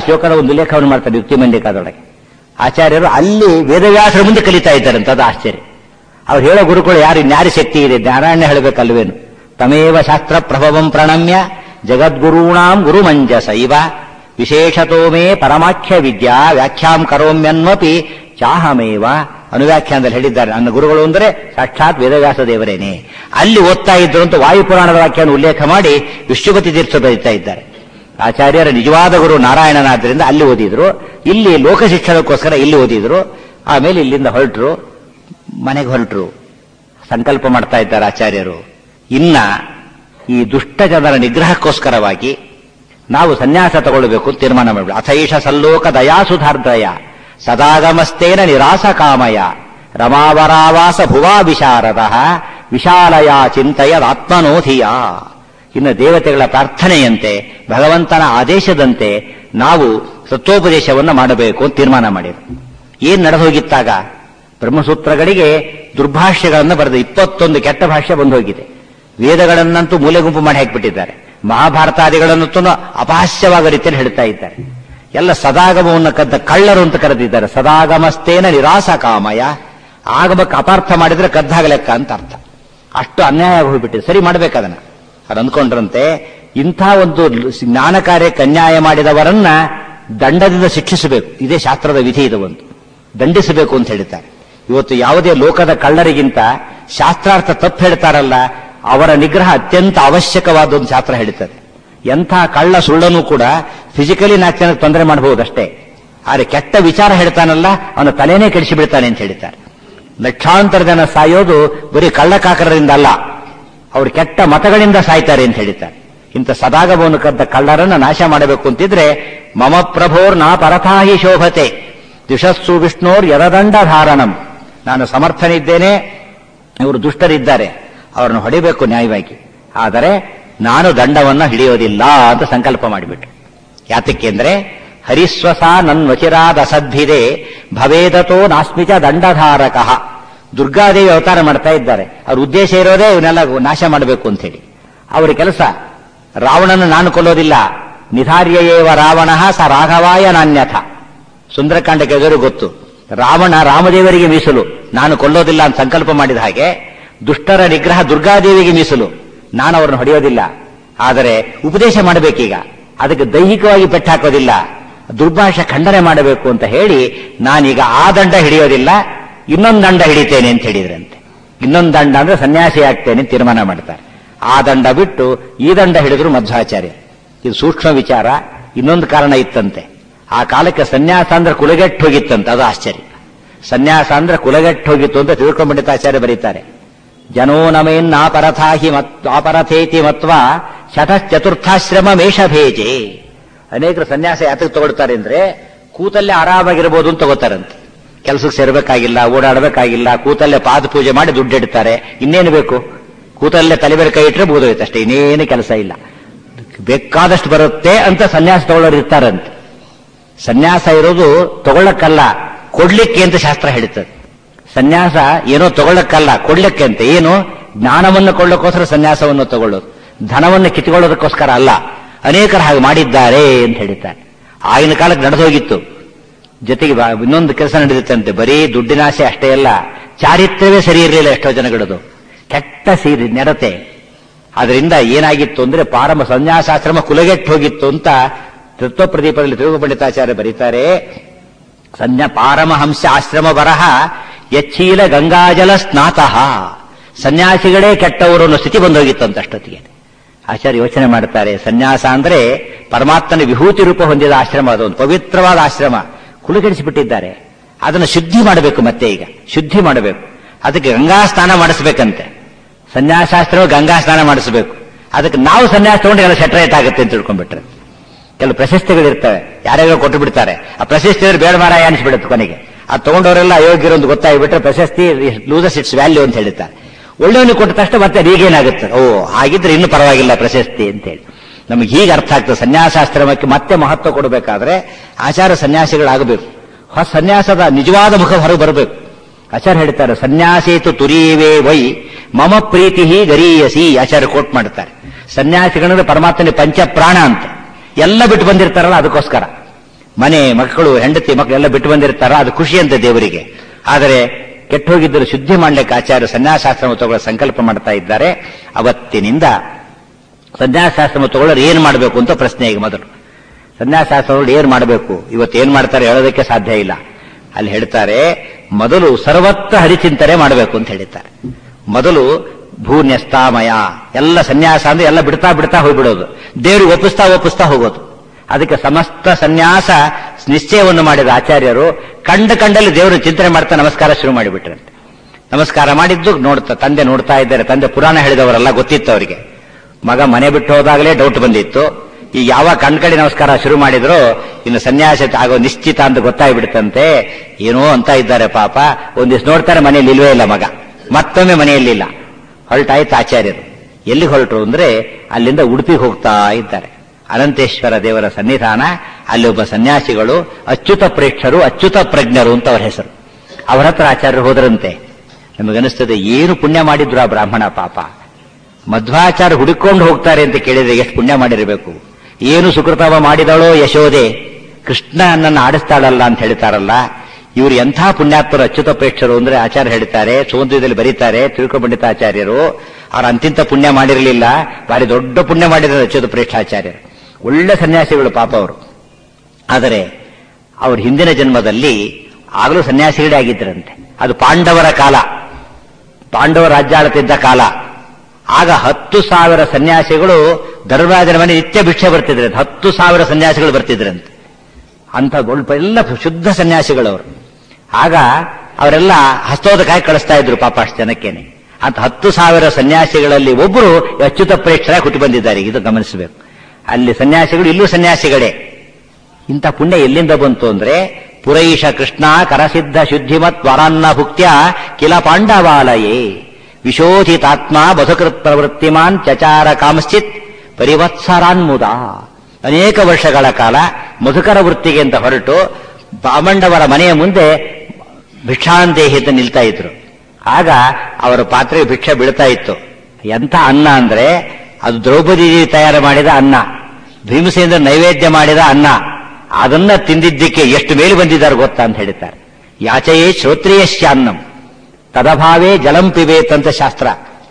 ಶ್ಲೋಕದ ಒಂದು ಉಲ್ಲೇಖವನ್ನು ಮಾಡ್ತಾರೆ ಯುಕ್ತಿ ಮಂಡಿಕಾದೊಳಗೆ ಆಚಾರ್ಯರು ಅಲ್ಲಿ ವೇದವ್ಯಾಸರ ಮುಂದೆ ಕಲಿತಾ ಇದ್ದಾರಂತ ಅದು ಆಶ್ಚರ್ಯ ಅವ್ರು ಹೇಳೋ ಗುರುಗಳು ಯಾರು ಇನ್ಯಾರು ಶಕ್ತಿ ಇದೆ ನಾರಾಯಣ ಹೇಳಬೇಕಲ್ವೇನು ತಮೇವ ಶಾಸ್ತ್ರ ಪ್ರಭವಂ ಪ್ರಣಮ್ಯ ಜಗದ್ಗುರುಣಾಂ ಗುರುಮಂಜಸ ಇವ ವಿಶೇಷತೋ ಮೇ ಪರಮಾಖ್ಯ ವಿದ್ಯಾ ವ್ಯಾಖ್ಯಾಂ ಕರೋಮ್ಯನ್ವಪಿ ಚಾಹಮೇವ ಅನುವ್ಯಾಖ್ಯಾನದಲ್ಲಿ ಹೇಳಿದ್ದಾರೆ ನನ್ನ ಗುರುಗಳು ಅಂದರೆ ಸಾಕ್ಷಾತ್ ವೇದವ್ಯಾಸ ದೇವರೇನೆ ಅಲ್ಲಿ ಓದ್ತಾ ಇದ್ರು ಅಂತ ವಾಯುಪುರಾಣದ ವಾಕ್ಯವನ್ನು ಉಲ್ಲೇಖ ಮಾಡಿ ವಿಶ್ವಪತಿ ತೀರ್ಥ ಬರೀತಾ ಇದ್ದಾರೆ ಆಚಾರ್ಯರ ನಿಜವಾದ ಗುರು ನಾರಾಯಣನಾದ್ರಿಂದ ಅಲ್ಲಿ ಓದಿದ್ರು ಇಲ್ಲಿ ಲೋಕ ಶಿಕ್ಷಣಕ್ಕೋಸ್ಕರ ಇಲ್ಲಿ ಓದಿದ್ರು ಆಮೇಲೆ ಇಲ್ಲಿಂದ ಹೊರಟರು ಮನೆಗೆ ಹೊರಟರು ಸಂಕಲ್ಪ ಮಾಡ್ತಾ ಇದ್ದಾರೆ ಆಚಾರ್ಯರು ಇನ್ನ ಈ ದುಷ್ಟ ಜನರ ನಿಗ್ರಹಕ್ಕೋಸ್ಕರವಾಗಿ ನಾವು ಸನ್ಯಾಸ ತಗೊಳ್ಬೇಕು ಅಂತ ತೀರ್ಮಾನ ಮಾಡಬೇಕು ಅಥೈಷ ಸಲ್ಲೋಕ ದಯಾಸುಧಾರ್ದಯ ಸದಾಗಮಸ್ತೇನ ನಿರಾಸ ಕಾಮಯ ರಮಾವರಾವಾಸ ಭುವಾ ವಿಶಾರದ ವಿಶಾಲಯ ಚಿಂತೆಯದಾತ್ಮನೋಧಿಯ ಇನ್ನು ದೇವತೆಗಳ ಪ್ರಾರ್ಥನೆಯಂತೆ ಭಗವಂತನ ಆದೇಶದಂತೆ ನಾವು ಸತ್ವೋಪದೇಶವನ್ನು ಮಾಡಬೇಕು ಅಂತ ತೀರ್ಮಾನ ಮಾಡಿದರು ಏನ್ ನಡೆದೋಗಿತ್ತಾಗ ಬ್ರಹ್ಮಸೂತ್ರಗಳಿಗೆ ದುರ್ಭಾಷ್ಯಗಳನ್ನು ಬರೆದು ಇಪ್ಪತ್ತೊಂದು ಕೆಟ್ಟ ಭಾಷ್ಯ ಬಂದು ಹೋಗಿದೆ ವೇದಗಳನ್ನಂತೂ ಮೂಲೆ ಗುಂಪು ಮಾಡಿ ಹಾಕಿಬಿಟ್ಟಿದ್ದಾರೆ ಮಹಾಭಾರತಾದಿಗಳನ್ನಂತೂ ಅಪಹಾಸ್ಯವಾದ ರೀತಿಯಲ್ಲಿ ಹೇಳ್ತಾ ಇದ್ದಾರೆ ಎಲ್ಲ ಸದಾಗಮವನ್ನು ಕದ್ದ ಕಳ್ಳರು ಅಂತ ಕರೆದಿದ್ದಾರೆ ಸದಾಗಮಸ್ತೇನ ನಿರಾಸ ಕಾಮಯ ಆಗಮಕ್ಕೆ ಅಪಾರ್ಥ ಮಾಡಿದ್ರೆ ಕದ್ದಾಗ ಲೆಕ್ಕ ಅಂತ ಅರ್ಥ ಅಷ್ಟು ಅನ್ಯಾಯ ಹೋಗ್ಬಿಟ್ಟಿದೆ ಸರಿ ಮಾಡ್ಬೇಕದನ್ನ ಅದು ಅಂದ್ಕೊಂಡ್ರಂತೆ ಇಂಥ ಒಂದು ಜ್ಞಾನ ಕಾರ್ಯಕ್ಕೆ ಅನ್ಯಾಯ ಮಾಡಿದವರನ್ನ ದಂಡದಿಂದ ಶಿಕ್ಷಿಸಬೇಕು ಇದೇ ಶಾಸ್ತ್ರದ ವಿಧಿ ಇದು ಒಂದು ದಂಡಿಸಬೇಕು ಅಂತ ಹೇಳ್ತಾರೆ ಇವತ್ತು ಯಾವುದೇ ಲೋಕದ ಕಳ್ಳರಿಗಿಂತ ಶಾಸ್ತ್ರಾರ್ಥ ತಪ್ಪು ಹೇಳ್ತಾರಲ್ಲ ಅವರ ನಿಗ್ರಹ ಅತ್ಯಂತ ಅವಶ್ಯಕವಾದ ಒಂದು ಶಾಸ್ತ್ರ ಹೇಳ್ತದೆ ಎಂಥ ಕಳ್ಳ ಸುಳ್ಳನು ಕೂಡ ಫಿಸಿಕಲಿ ನಾಲ್ಕು ಜನಕ್ಕೆ ತೊಂದರೆ ಮಾಡಬಹುದಷ್ಟೇ ಆದರೆ ಕೆಟ್ಟ ವಿಚಾರ ಹೇಳ್ತಾನಲ್ಲ ಅವನ ತಲೆನೇ ಕೆಡಿಸಿ ಬಿಡ್ತಾನೆ ಅಂತ ಹೇಳ್ತಾರೆ ಲಕ್ಷಾಂತರ ಜನ ಸಾಯೋದು ಬರೀ ಕಳ್ಳಕಾಕರರಿಂದ ಅಲ್ಲ ಅವರು ಕೆಟ್ಟ ಮತಗಳಿಂದ ಸಾಯ್ತಾರೆ ಅಂತ ಹೇಳ್ತಾರೆ ಇಂಥ ಸದಾಗಮವನ್ನು ಕದ್ದ ಕಳ್ಳರನ್ನ ನಾಶ ಮಾಡಬೇಕು ಅಂತಿದ್ರೆ ಮಮ ಪ್ರಭೋರ್ ನಾ ಪರಥಾಹಿ ಶೋಭತೆ ದ್ವಿಷಸ್ಸು ವಿಷ್ಣೋರ್ ಯರದಂಡ ಧಾರಣಂ ನಾನು ಸಮರ್ಥನಿದ್ದೇನೆ ಇವರು ದುಷ್ಟರಿದ್ದಾರೆ ಅವರನ್ನು ಹೊಡಿಬೇಕು ನ್ಯಾಯವಾಗಿ ಆದರೆ ನಾನು ದಂಡವನ್ನ ಹಿಡಿಯೋದಿಲ್ಲ ಅಂತ ಸಂಕಲ್ಪ ಮಾಡಿಬಿಟ್ಟು ಯಾತಕ್ಕೆ ಅಂದ್ರೆ ಹರಿಸ್ವಸ ನನ್ವಚಿರಾದ ಅಸದ್ಭಿದೆ ಭವೇದತೋ ನಾಸ್ಮಿಚ ದಂಡಧಾರಕ ದುರ್ಗಾದೇವಿ ಅವತಾರ ಮಾಡ್ತಾ ಇದ್ದಾರೆ ಅವ್ರ ಉದ್ದೇಶ ಇರೋದೇ ಇವನ್ನೆಲ್ಲ ನಾಶ ಮಾಡಬೇಕು ಅಂತ ಹೇಳಿ ಅವರ ಕೆಲಸ ರಾವಣನ ನಾನು ಕೊಲ್ಲೋದಿಲ್ಲ ನಿಧಾರ್ಯೇವ ರಾವಣ ಸ ರಾಘವಾಯ ನಾನ್ಯಥ ಸುಂದರಕಾಂಡಕ್ಕೆ ಎದುರು ಗೊತ್ತು ರಾವಣ ರಾಮದೇವರಿಗೆ ಮೀಸಲು ನಾನು ಕೊಲ್ಲೋದಿಲ್ಲ ಅಂತ ಸಂಕಲ್ಪ ಮಾಡಿದ ಹಾಗೆ ದುಷ್ಟರ ನಿಗ್ರಹ ದುರ್ಗಾದೇವಿಗೆ ಮೀಸಲು ನಾನು ಅವರನ್ನು ಹೊಡೆಯೋದಿಲ್ಲ ಆದರೆ ಉಪದೇಶ ಮಾಡಬೇಕೀಗ ಅದಕ್ಕೆ ದೈಹಿಕವಾಗಿ ಪೆಟ್ಟಾಕೋದಿಲ್ಲ ದುರ್ಭಾಷೆ ಖಂಡನೆ ಮಾಡಬೇಕು ಅಂತ ಹೇಳಿ ನಾನೀಗ ಆ ದಂಡ ಹಿಡಿಯೋದಿಲ್ಲ ಇನ್ನೊಂದು ದಂಡ ಹಿಡಿತೇನೆ ಅಂತ ಹೇಳಿದ್ರಂತೆ ಇನ್ನೊಂದು ದಂಡ ಅಂದ್ರೆ ಸನ್ಯಾಸಿ ಆಗ್ತೇನೆ ಅಂತ ತೀರ್ಮಾನ ಮಾಡ್ತಾರೆ ಆ ದಂಡ ಬಿಟ್ಟು ಈ ದಂಡ ಹಿಡಿದ್ರು ಮಧ್ವಾಚಾರ್ಯ ಇದು ಸೂಕ್ಷ್ಮ ವಿಚಾರ ಇನ್ನೊಂದು ಕಾರಣ ಇತ್ತಂತೆ ಆ ಕಾಲಕ್ಕೆ ಸನ್ಯಾಸ ಅಂದ್ರೆ ಕುಲಗೆಟ್ಟು ಹೋಗಿತ್ತಂತೆ ಅದು ಆಶ್ಚರ್ಯ ಸನ್ಯಾಸ ಅಂದ್ರೆ ಕುಲಗೆಟ್ಟು ಹೋಗಿತ್ತು ಅಂತ ತಿಳ್ಕೊಂಡ್ಬಿಟ್ಟಿತ ಬರೀತಾರೆ ಜನೋ ನಮೇನ್ನಾಪರಥಾಹಿ ಮತ್ ಆಪರಥೇತಿ ಮತ್ವ ಶತಶ್ಚತುರ್ಥಾಶ್ರಮ ಮೇಷಭೇಜೆ ಅನೇಕರು ಸನ್ಯಾಸ ಯಾತಕ್ಕೆ ತಗೊಳ್ತಾರೆ ಅಂದ್ರೆ ಕೂತಲ್ಲೇ ಆರಾಮಾಗಿರ್ಬೋದು ಅಂತ ತಗೋತಾರಂತೆ ಕೆಲಸಕ್ಕೆ ಸೇರ್ಬೇಕಾಗಿಲ್ಲ ಓಡಾಡಬೇಕಾಗಿಲ್ಲ ಕೂತಲ್ಲೇ ಪಾದ ಪೂಜೆ ಮಾಡಿ ದುಡ್ಡಿಡ್ತಾರೆ ಇನ್ನೇನು ಬೇಕು ಕೂತಲ್ಲೇ ತಲೆ ಮೇಲೆ ಕೈ ಇಟ್ಟರೆ ಮುಗಿದೋಯ್ತು ಅಷ್ಟೇ ಇನ್ನೇನು ಕೆಲಸ ಇಲ್ಲ ಬೇಕಾದಷ್ಟು ಬರುತ್ತೆ ಅಂತ ಸನ್ಯಾಸ ತಗೊಳ್ಳೋರು ಇರ್ತಾರಂತೆ ಸನ್ಯಾಸ ಇರೋದು ತಗೊಳ್ಳಕ್ಕಲ್ಲ ಕೊಡ್ಲಿಕ್ಕೆ ಅಂತ ಶಾಸ್ತ್ರ ಹೇಳ್ತದೆ ಸನ್ಯಾಸ ಏನೋ ತಗೊಳ್ಳಕ್ಕಲ್ಲ ಕೊಡ್ಲಿಕ್ಕೆ ಅಂತ ಏನು ಜ್ಞಾನವನ್ನು ಕೊಳ್ಳೋಕ್ಕೋಸ್ಕರ ಸನ್ಯಾಸವನ್ನು ತಗೊಳ್ಳೋದು ಧನವನ್ನು ಕಿತ್ಕೊಳ್ಳೋದಕ್ಕೋಸ್ಕರ ಅಲ್ಲ ಅನೇಕರು ಹಾಗೆ ಮಾಡಿದ್ದಾರೆ ಅಂತ ಹೇಳಿದ್ದಾರೆ ಆಗಿನ ಕಾಲಕ್ಕೆ ನಡೆದೋಗಿತ್ತು ಜೊತೆಗೆ ಬಾ- ಇನ್ನೊಂದು ಕೆಲಸ ನಡೆದಿತ್ತಂತೆ ಬರೀ ದುಡ್ಡಿನಾಸೆ ಅಷ್ಟೇ ಅಲ್ಲ ಚಾರಿತ್ರ್ಯವೇ ಸರಿ ಇರಲಿಲ್ಲ ಎಷ್ಟೋ ಜನಗಳದು ಕೆಟ್ಟ ಸೀರಿ ನಡತೆ ಅದರಿಂದ ಏನಾಗಿತ್ತು ಅಂದ್ರೆ ಪಾರಮ ಸನ್ಯಾಸಾಶ್ರಮ ಕುಲಗೆಟ್ಟು ಹೋಗಿತ್ತು ಅಂತ ತತ್ವ ಪ್ರದೀಪದಲ್ಲಿ ತಿರುಗು ಪಂಡಿತಾಚಾರ್ಯ ಬರೀತಾರೆ ಸನ್ಯ ಪಾರಮಹಂಸ ಆಶ್ರಮ ಬರಹ ಯಚ್ಚೀಲ ಗಂಗಾಜಲ ಸ್ನಾತಃ ಸನ್ಯಾಸಿಗಳೇ ಕೆಟ್ಟವರು ಅನ್ನೋ ಸ್ಥಿತಿ ಬಂದೋಗಿತ್ತಂತ ಅಷ್ಟೊತ್ತಿಗೆ ಆಚಾರ್ಯ ಯೋಚನೆ ಮಾಡ್ತಾರೆ ಸನ್ಯಾಸ ಅಂದ್ರೆ ಪರಮಾತ್ಮನ ವಿಭೂತಿ ರೂಪ ಹೊಂದಿದ ಆಶ್ರಮ ಅದೊಂದು ಪವಿತ್ರವಾದ ಆಶ್ರಮ ಕುಲುಗೆಡಿಸಿಬಿಟ್ಟಿದ್ದಾರೆ ಅದನ್ನು ಶುದ್ಧಿ ಮಾಡಬೇಕು ಮತ್ತೆ ಈಗ ಶುದ್ಧಿ ಮಾಡಬೇಕು ಅದಕ್ಕೆ ಗಂಗಾ ಸ್ನಾನ ಮಾಡಿಸ್ಬೇಕಂತೆ ಸನ್ಯಾಸಾಶ್ರಮ ಗಂಗಾ ಸ್ನಾನ ಮಾಡಿಸಬೇಕು ಅದಕ್ಕೆ ನಾವು ಸನ್ಯಾಸ ತಗೊಂಡು ಎಲ್ಲ ಸೆಟ್ರೇಟ್ ಆಗುತ್ತೆ ಅಂತ ತಿಳ್ಕೊಂಡ್ಬಿಟ್ರೆ ಕೆಲವು ಪ್ರಶಸ್ತಿಗಳಿರ್ತವೆ ಯಾರ್ಯಾರೋ ಕೊಟ್ಟು ಬಿಡ್ತಾರೆ ಆ ಪ್ರಶಸ್ತಿ ಅಂದ್ರೆ ಬೇಡ ಮಾರಾಯ ಅನಿಸ್ಬಿಡುತ್ತೆ ಕೊನೆಗೆ ಅದು ತಗೊಂಡವರೆಲ್ಲ ಅಯೋಗ್ಯರು ಅಂತ ಗೊತ್ತಾಗ್ಬಿಟ್ರೆ ಪ್ರಶಸ್ತಿ ಲೂಸಸ್ ಇಟ್ಸ್ ವ್ಯಾಲ್ಯೂ ಅಂತ ಹೇಳ್ತಾರೆ ಒಳ್ಳೆಯವನಿಗೆ ಕೊಟ್ಟ ತಕ್ಷಣ ಮತ್ತೆ ಈಗೇನಾಗುತ್ತೆ ಓ ಹಾಗಿದ್ರೆ ಇನ್ನು ಪರವಾಗಿಲ್ಲ ಪ್ರಶಸ್ತಿ ಅಂತೇಳಿ ನಮಗೆ ಹೀಗೆ ಅರ್ಥ ಆಗ್ತದೆ ಸನ್ಯಾಸಾಶ್ರಮಕ್ಕೆ ಮತ್ತೆ ಮಹತ್ವ ಕೊಡಬೇಕಾದ್ರೆ ಆಚಾರ ಸನ್ಯಾಸಿಗಳಾಗಬೇಕು ಹೊಸ ಸನ್ಯಾಸದ ನಿಜವಾದ ಮುಖ ಹೊರಗೆ ಬರಬೇಕು ಆಚಾರ್ಯ ಹೇಳ್ತಾರೆ ಸನ್ಯಾಸೇತು ತುರೀವೇ ವೈ ಮಮ ಪ್ರೀತಿ ಗರೀಯಸಿ ಆಚಾರ್ಯ ಕೋಟ್ ಮಾಡ್ತಾರೆ ಸನ್ಯಾಸಿಗಳಂದ್ರೆ ಪರಮಾತ್ಮನ ಪಂಚ ಪ್ರಾಣ ಅಂತ ಎಲ್ಲ ಬಿಟ್ಟು ಬಂದಿರ್ತಾರಲ್ಲ ಅದಕ್ಕೋಸ್ಕರ ಮನೆ ಮಕ್ಕಳು ಹೆಂಡತಿ ಮಕ್ಕಳೆಲ್ಲ ಬಿಟ್ಟು ಬಂದಿರ್ತಾರ ಅದು ಖುಷಿ ಅಂತ ದೇವರಿಗೆ ಆದರೆ ಕೆಟ್ಟು ಹೋಗಿದ್ದರು ಶುದ್ಧಿ ಮಾಡ್ಲಿಕ್ಕೆ ಆಚಾರ್ಯ ಸನ್ಯಾಸಾಶ್ರಮ ತಗೊಳ್ಳೋ ಸಂಕಲ್ಪ ಮಾಡ್ತಾ ಇದ್ದಾರೆ ಅವತ್ತಿನಿಂದ ಸನ್ಯಾಸಾಶ್ರಮ ತಗೊಳ್ಳೋರು ಏನ್ ಮಾಡಬೇಕು ಅಂತ ಪ್ರಶ್ನೆ ಈಗ ಮೊದಲು ಸನ್ಯಾಸಾಶ್ರಮಗಳು ಏನ್ ಮಾಡಬೇಕು ಇವತ್ತು ಏನ್ ಮಾಡ್ತಾರೆ ಹೇಳೋದಕ್ಕೆ ಸಾಧ್ಯ ಇಲ್ಲ ಅಲ್ಲಿ ಹೇಳ್ತಾರೆ ಮೊದಲು ಸರ್ವತ್ರ ಹರಿಚಿಂತನೆ ಮಾಡಬೇಕು ಅಂತ ಹೇಳಿದ್ದಾರೆ ಮೊದಲು ಭೂನ್ಯಸ್ತಾಮಯ ಎಲ್ಲ ಸನ್ಯಾಸ ಅಂದ್ರೆ ಎಲ್ಲ ಬಿಡ್ತಾ ಬಿಡ್ತಾ ಹೋಗ್ಬಿಡೋದು ದೇವ್ರಿಗೆ ಒಪ್ಪಿಸ್ತಾ ಒಪ್ಪಿಸ್ತಾ ಹೋಗೋದು ಅದಕ್ಕೆ ಸಮಸ್ತ ಸನ್ಯಾಸ ನಿಶ್ಚಯವನ್ನು ಮಾಡಿದ ಆಚಾರ್ಯರು ಕಂಡ ಕಂಡಲ್ಲಿ ದೇವರು ಚಿಂತನೆ ಮಾಡ್ತಾ ನಮಸ್ಕಾರ ಶುರು ಮಾಡಿಬಿಟ್ರಂತೆ ನಮಸ್ಕಾರ ಮಾಡಿದ್ದು ನೋಡ್ತಾ ತಂದೆ ನೋಡ್ತಾ ಇದ್ದಾರೆ ತಂದೆ ಪುರಾಣ ಹೇಳಿದವರೆಲ್ಲ ಗೊತ್ತಿತ್ತು ಅವರಿಗೆ ಮಗ ಮನೆ ಬಿಟ್ಟು ಹೋದಾಗಲೇ ಡೌಟ್ ಬಂದಿತ್ತು ಈಗ ಯಾವಾಗ ಕಣ್ಕಡಿ ನಮಸ್ಕಾರ ಶುರು ಮಾಡಿದ್ರು ಇನ್ನು ಸನ್ಯಾಸ ಆಗೋ ನಿಶ್ಚಿತ ಅಂತ ಗೊತ್ತಾಗ್ಬಿಡುತ್ತಂತೆ ಏನೋ ಅಂತ ಇದ್ದಾರೆ ಪಾಪ ಒಂದಿವ್ಸ ನೋಡ್ತಾರೆ ಮನೆಯಲ್ಲಿ ಇಲ್ವೇ ಇಲ್ಲ ಮಗ ಮತ್ತೊಮ್ಮೆ ಮನೆಯಲ್ಲಿಲ್ಲ ಹೊರಟಾಯ್ತು ಆಚಾರ್ಯರು ಎಲ್ಲಿ ಹೊರಟರು ಅಂದ್ರೆ ಅಲ್ಲಿಂದ ಉಡುಪಿಗೆ ಹೋಗ್ತಾ ಇದ್ದಾರೆ ಅನಂತೇಶ್ವರ ದೇವರ ಸನ್ನಿಧಾನ ಅಲ್ಲಿ ಒಬ್ಬ ಸನ್ಯಾಸಿಗಳು ಅಚ್ಯುತ ಪ್ರೇಕ್ಷರು ಅಚ್ಯುತ ಪ್ರಜ್ಞರು ಅಂತ ಅವರ ಹೆಸರು ಅವರ ಹತ್ರ ಆಚಾರ್ಯರು ಹೋದ್ರಂತೆ ನಮಗನಿಸ್ತದೆ ಏನು ಪುಣ್ಯ ಮಾಡಿದ್ರು ಆ ಬ್ರಾಹ್ಮಣ ಪಾಪ ಮಧ್ವಾಚಾರ ಹುಡುಕೊಂಡು ಹೋಗ್ತಾರೆ ಅಂತ ಕೇಳಿದ್ರೆ ಎಷ್ಟು ಪುಣ್ಯ ಮಾಡಿರಬೇಕು ಏನು ಸುಕೃತವ ಮಾಡಿದಳೋ ಯಶೋದೆ ಕೃಷ್ಣ ನನ್ನನ್ನು ಆಡಿಸ್ತಾಳಲ್ಲ ಅಂತ ಹೇಳ್ತಾರಲ್ಲ ಇವರು ಎಂಥ ಪುಣ್ಯಾತ್ಮರು ಅಚ್ಯುತ ಪ್ರೇಕ್ಷರು ಅಂದ್ರೆ ಆಚಾರ್ಯ ಹೇಳ್ತಾರೆ ಸೌಂದರ್ಯದಲ್ಲಿ ಬರೀತಾರೆ ತಿರುಕಪಂಡಿತ ಆಚಾರ್ಯರು ಅವ್ರ ಅಂತಿಂತ ಪುಣ್ಯ ಮಾಡಿರಲಿಲ್ಲ ಭಾರಿ ದೊಡ್ಡ ಪುಣ್ಯ ಮಾಡಿದ್ದಾರೆ ಅಚ್ಯುತ ಪ್ರೇಕ್ಷಾಚಾರ್ಯರು ಒಳ್ಳೆ ಸನ್ಯಾಸಿಗಳು ಪಾಪ ಅವರು ಆದರೆ ಅವ್ರ ಹಿಂದಿನ ಜನ್ಮದಲ್ಲಿ ಆಗಲೂ ಸನ್ಯಾಸಿಗಳೇ ಆಗಿದ್ದರಂತೆ ಅದು ಪಾಂಡವರ ಕಾಲ ಪಾಂಡವ ರಾಜ್ಯಾಳತಿದ್ದ ಕಾಲ ಆಗ ಹತ್ತು ಸಾವಿರ ಸನ್ಯಾಸಿಗಳು ಧರ್ಮರಾಜನ ಮನೆ ನಿತ್ಯ ಭಿಕ್ಷೆ ಬರ್ತಿದ್ರಂತೆ ಹತ್ತು ಸಾವಿರ ಸನ್ಯಾಸಿಗಳು ಬರ್ತಿದ್ರಂತೆ ಅಂತ ದೊಡ್ಡ ಎಲ್ಲ ಶುದ್ಧ ಸನ್ಯಾಸಿಗಳವರು ಆಗ ಅವರೆಲ್ಲ ಹಸ್ತೋದಕಾಯಿ ಕಳಿಸ್ತಾ ಇದ್ರು ಪಾಪ ಅಷ್ಟು ಜನಕ್ಕೇನೆ ಅಂತ ಹತ್ತು ಸಾವಿರ ಸನ್ಯಾಸಿಗಳಲ್ಲಿ ಒಬ್ಬರು ಅಚ್ಯುತ ಪ್ರೇಕ್ಷರ ಹುಟ್ಟಿ ಬಂದಿದ್ದಾರೆ ಇದು ಗಮನಿಸಬೇಕು ಅಲ್ಲಿ ಸನ್ಯಾಸಿಗಳು ಇಲ್ಲೂ ಸನ್ಯಾಸಿಗಳೇ ಇಂಥ ಪುಣ್ಯ ಎಲ್ಲಿಂದ ಬಂತು ಅಂದ್ರೆ ಪುರೈಷ ಕೃಷ್ಣ ಕರಸಿದ್ಧ ಶುದ್ಧಿಮತ್ ವರಾನ್ನ ಭುಕ್ತ್ಯ ಕಿಲ ಪಾಂಡವಾಲಯೇ ವಿಶೋಧಿತಾತ್ಮ ಬಧಕೃತ್ ಪ್ರವೃತ್ತಿಮಾನ್ ಚಚಾರ ಕಾಮಶ್ಚಿತ್ ಪರಿವತ್ಸರಾನ್ಮುದ ಅನೇಕ ವರ್ಷಗಳ ಕಾಲ ಮಧುಕರ ವೃತ್ತಿಗೆ ಅಂತ ಹೊರಟು ಬಾಮಂಡವರ ಮನೆಯ ಮುಂದೆ ಭಿಕ್ಷಾಂದೇಹಿತ ನಿಲ್ತಾ ಇದ್ರು ಆಗ ಅವರ ಪಾತ್ರೆಗೆ ಭಿಕ್ಷೆ ಬೀಳ್ತಾ ಇತ್ತು ಎಂಥ ಅನ್ನ ಅಂದ್ರೆ ಅದು ದ್ರೌಪದಿ ತಯಾರು ಮಾಡಿದ ಅನ್ನ ಭೀಮಸೇಂದ್ರ ನೈವೇದ್ಯ ಮಾಡಿದ ಅನ್ನ ಅದನ್ನ ತಿಂದಿದ್ದಕ್ಕೆ ಎಷ್ಟು ಮೇಲೆ ಬಂದಿದ್ದಾರೆ ಗೊತ್ತಾ ಅಂತ ಹೇಳ್ತಾರೆ ಯಾಚಯೇ ಶ್ರೋತ್ರಿಯಶ್ಯ ಅನ್ನಂ ತದಭಾವೇ ಜಲಂ ಪಿಬೇತ್ ಅಂತ ಶಾಸ್ತ್ರ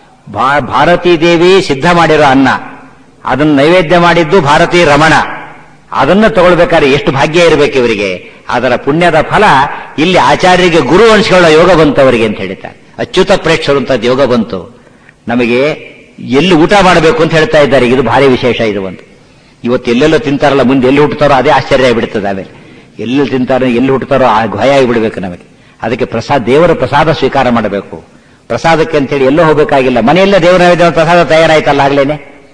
ಭಾ- ಭಾರತೀ ದೇವಿ ಸಿದ್ಧ ಮಾಡಿರೋ ಅನ್ನ ಅದನ್ನ ನೈವೇದ್ಯ ಮಾಡಿದ್ದು ಭಾರತೀ ರಮಣ ಅದನ್ನ ತಗೊಳ್ಬೇಕಾದ್ರೆ ಎಷ್ಟು ಭಾಗ್ಯ ಇರಬೇಕು ಇವರಿಗೆ ಅದರ ಪುಣ್ಯದ ಫಲ ಇಲ್ಲಿ ಆಚಾರ್ಯರಿಗೆ ಗುರು ವಂಶಗಳ ಯೋಗ ಬಂತು ಅವರಿಗೆ ಅಂತ ಹೇಳ್ತಾರೆ ಅಚ್ಯುತ ಪ್ರೇಕ್ಷರು ಅಂತ ಯೋಗ ಬಂತು ನಮಗೆ ಎಲ್ಲಿ ಊಟ ಮಾಡಬೇಕು ಅಂತ ಹೇಳ್ತಾ ಇದ್ದಾರೆ ಇದು ಭಾರಿ ವಿಶೇಷ ಇದು ಒಂದು ಇವತ್ತು ಎಲ್ಲೆಲ್ಲೋ ತಿಂತಾರಲ್ಲ ಮುಂದೆ ಎಲ್ಲಿ ಹುಟ್ಟುತ್ತಾರೋ ಅದೇ ಆಶ್ಚರ್ಯ ಆಗಿಬಿಡ್ತದೆ ಆಮೇಲೆ ಎಲ್ಲಿ ತಿಂತಾರೋ ಎಲ್ಲಿ ಹುಟ್ಟುತ್ತಾರೋ ಆ ಭಯ ಆಗಿಬಿಡ್ಬೇಕು ನಮಗೆ ಅದಕ್ಕೆ ಪ್ರಸಾದ ದೇವರ ಪ್ರಸಾದ ಸ್ವೀಕಾರ ಮಾಡಬೇಕು ಪ್ರಸಾದಕ್ಕೆ ಅಂತೇಳಿ ಎಲ್ಲೋ ಹೋಗಬೇಕಾಗಿಲ್ಲ ಮನೆಯಲ್ಲೇ ದೇವರ ನೈವೇದ್ಯ ಪ್ರಸಾದ ತಯಾರಾಯ್ತಲ್ಲ ಆಗ್ಲೇನೆ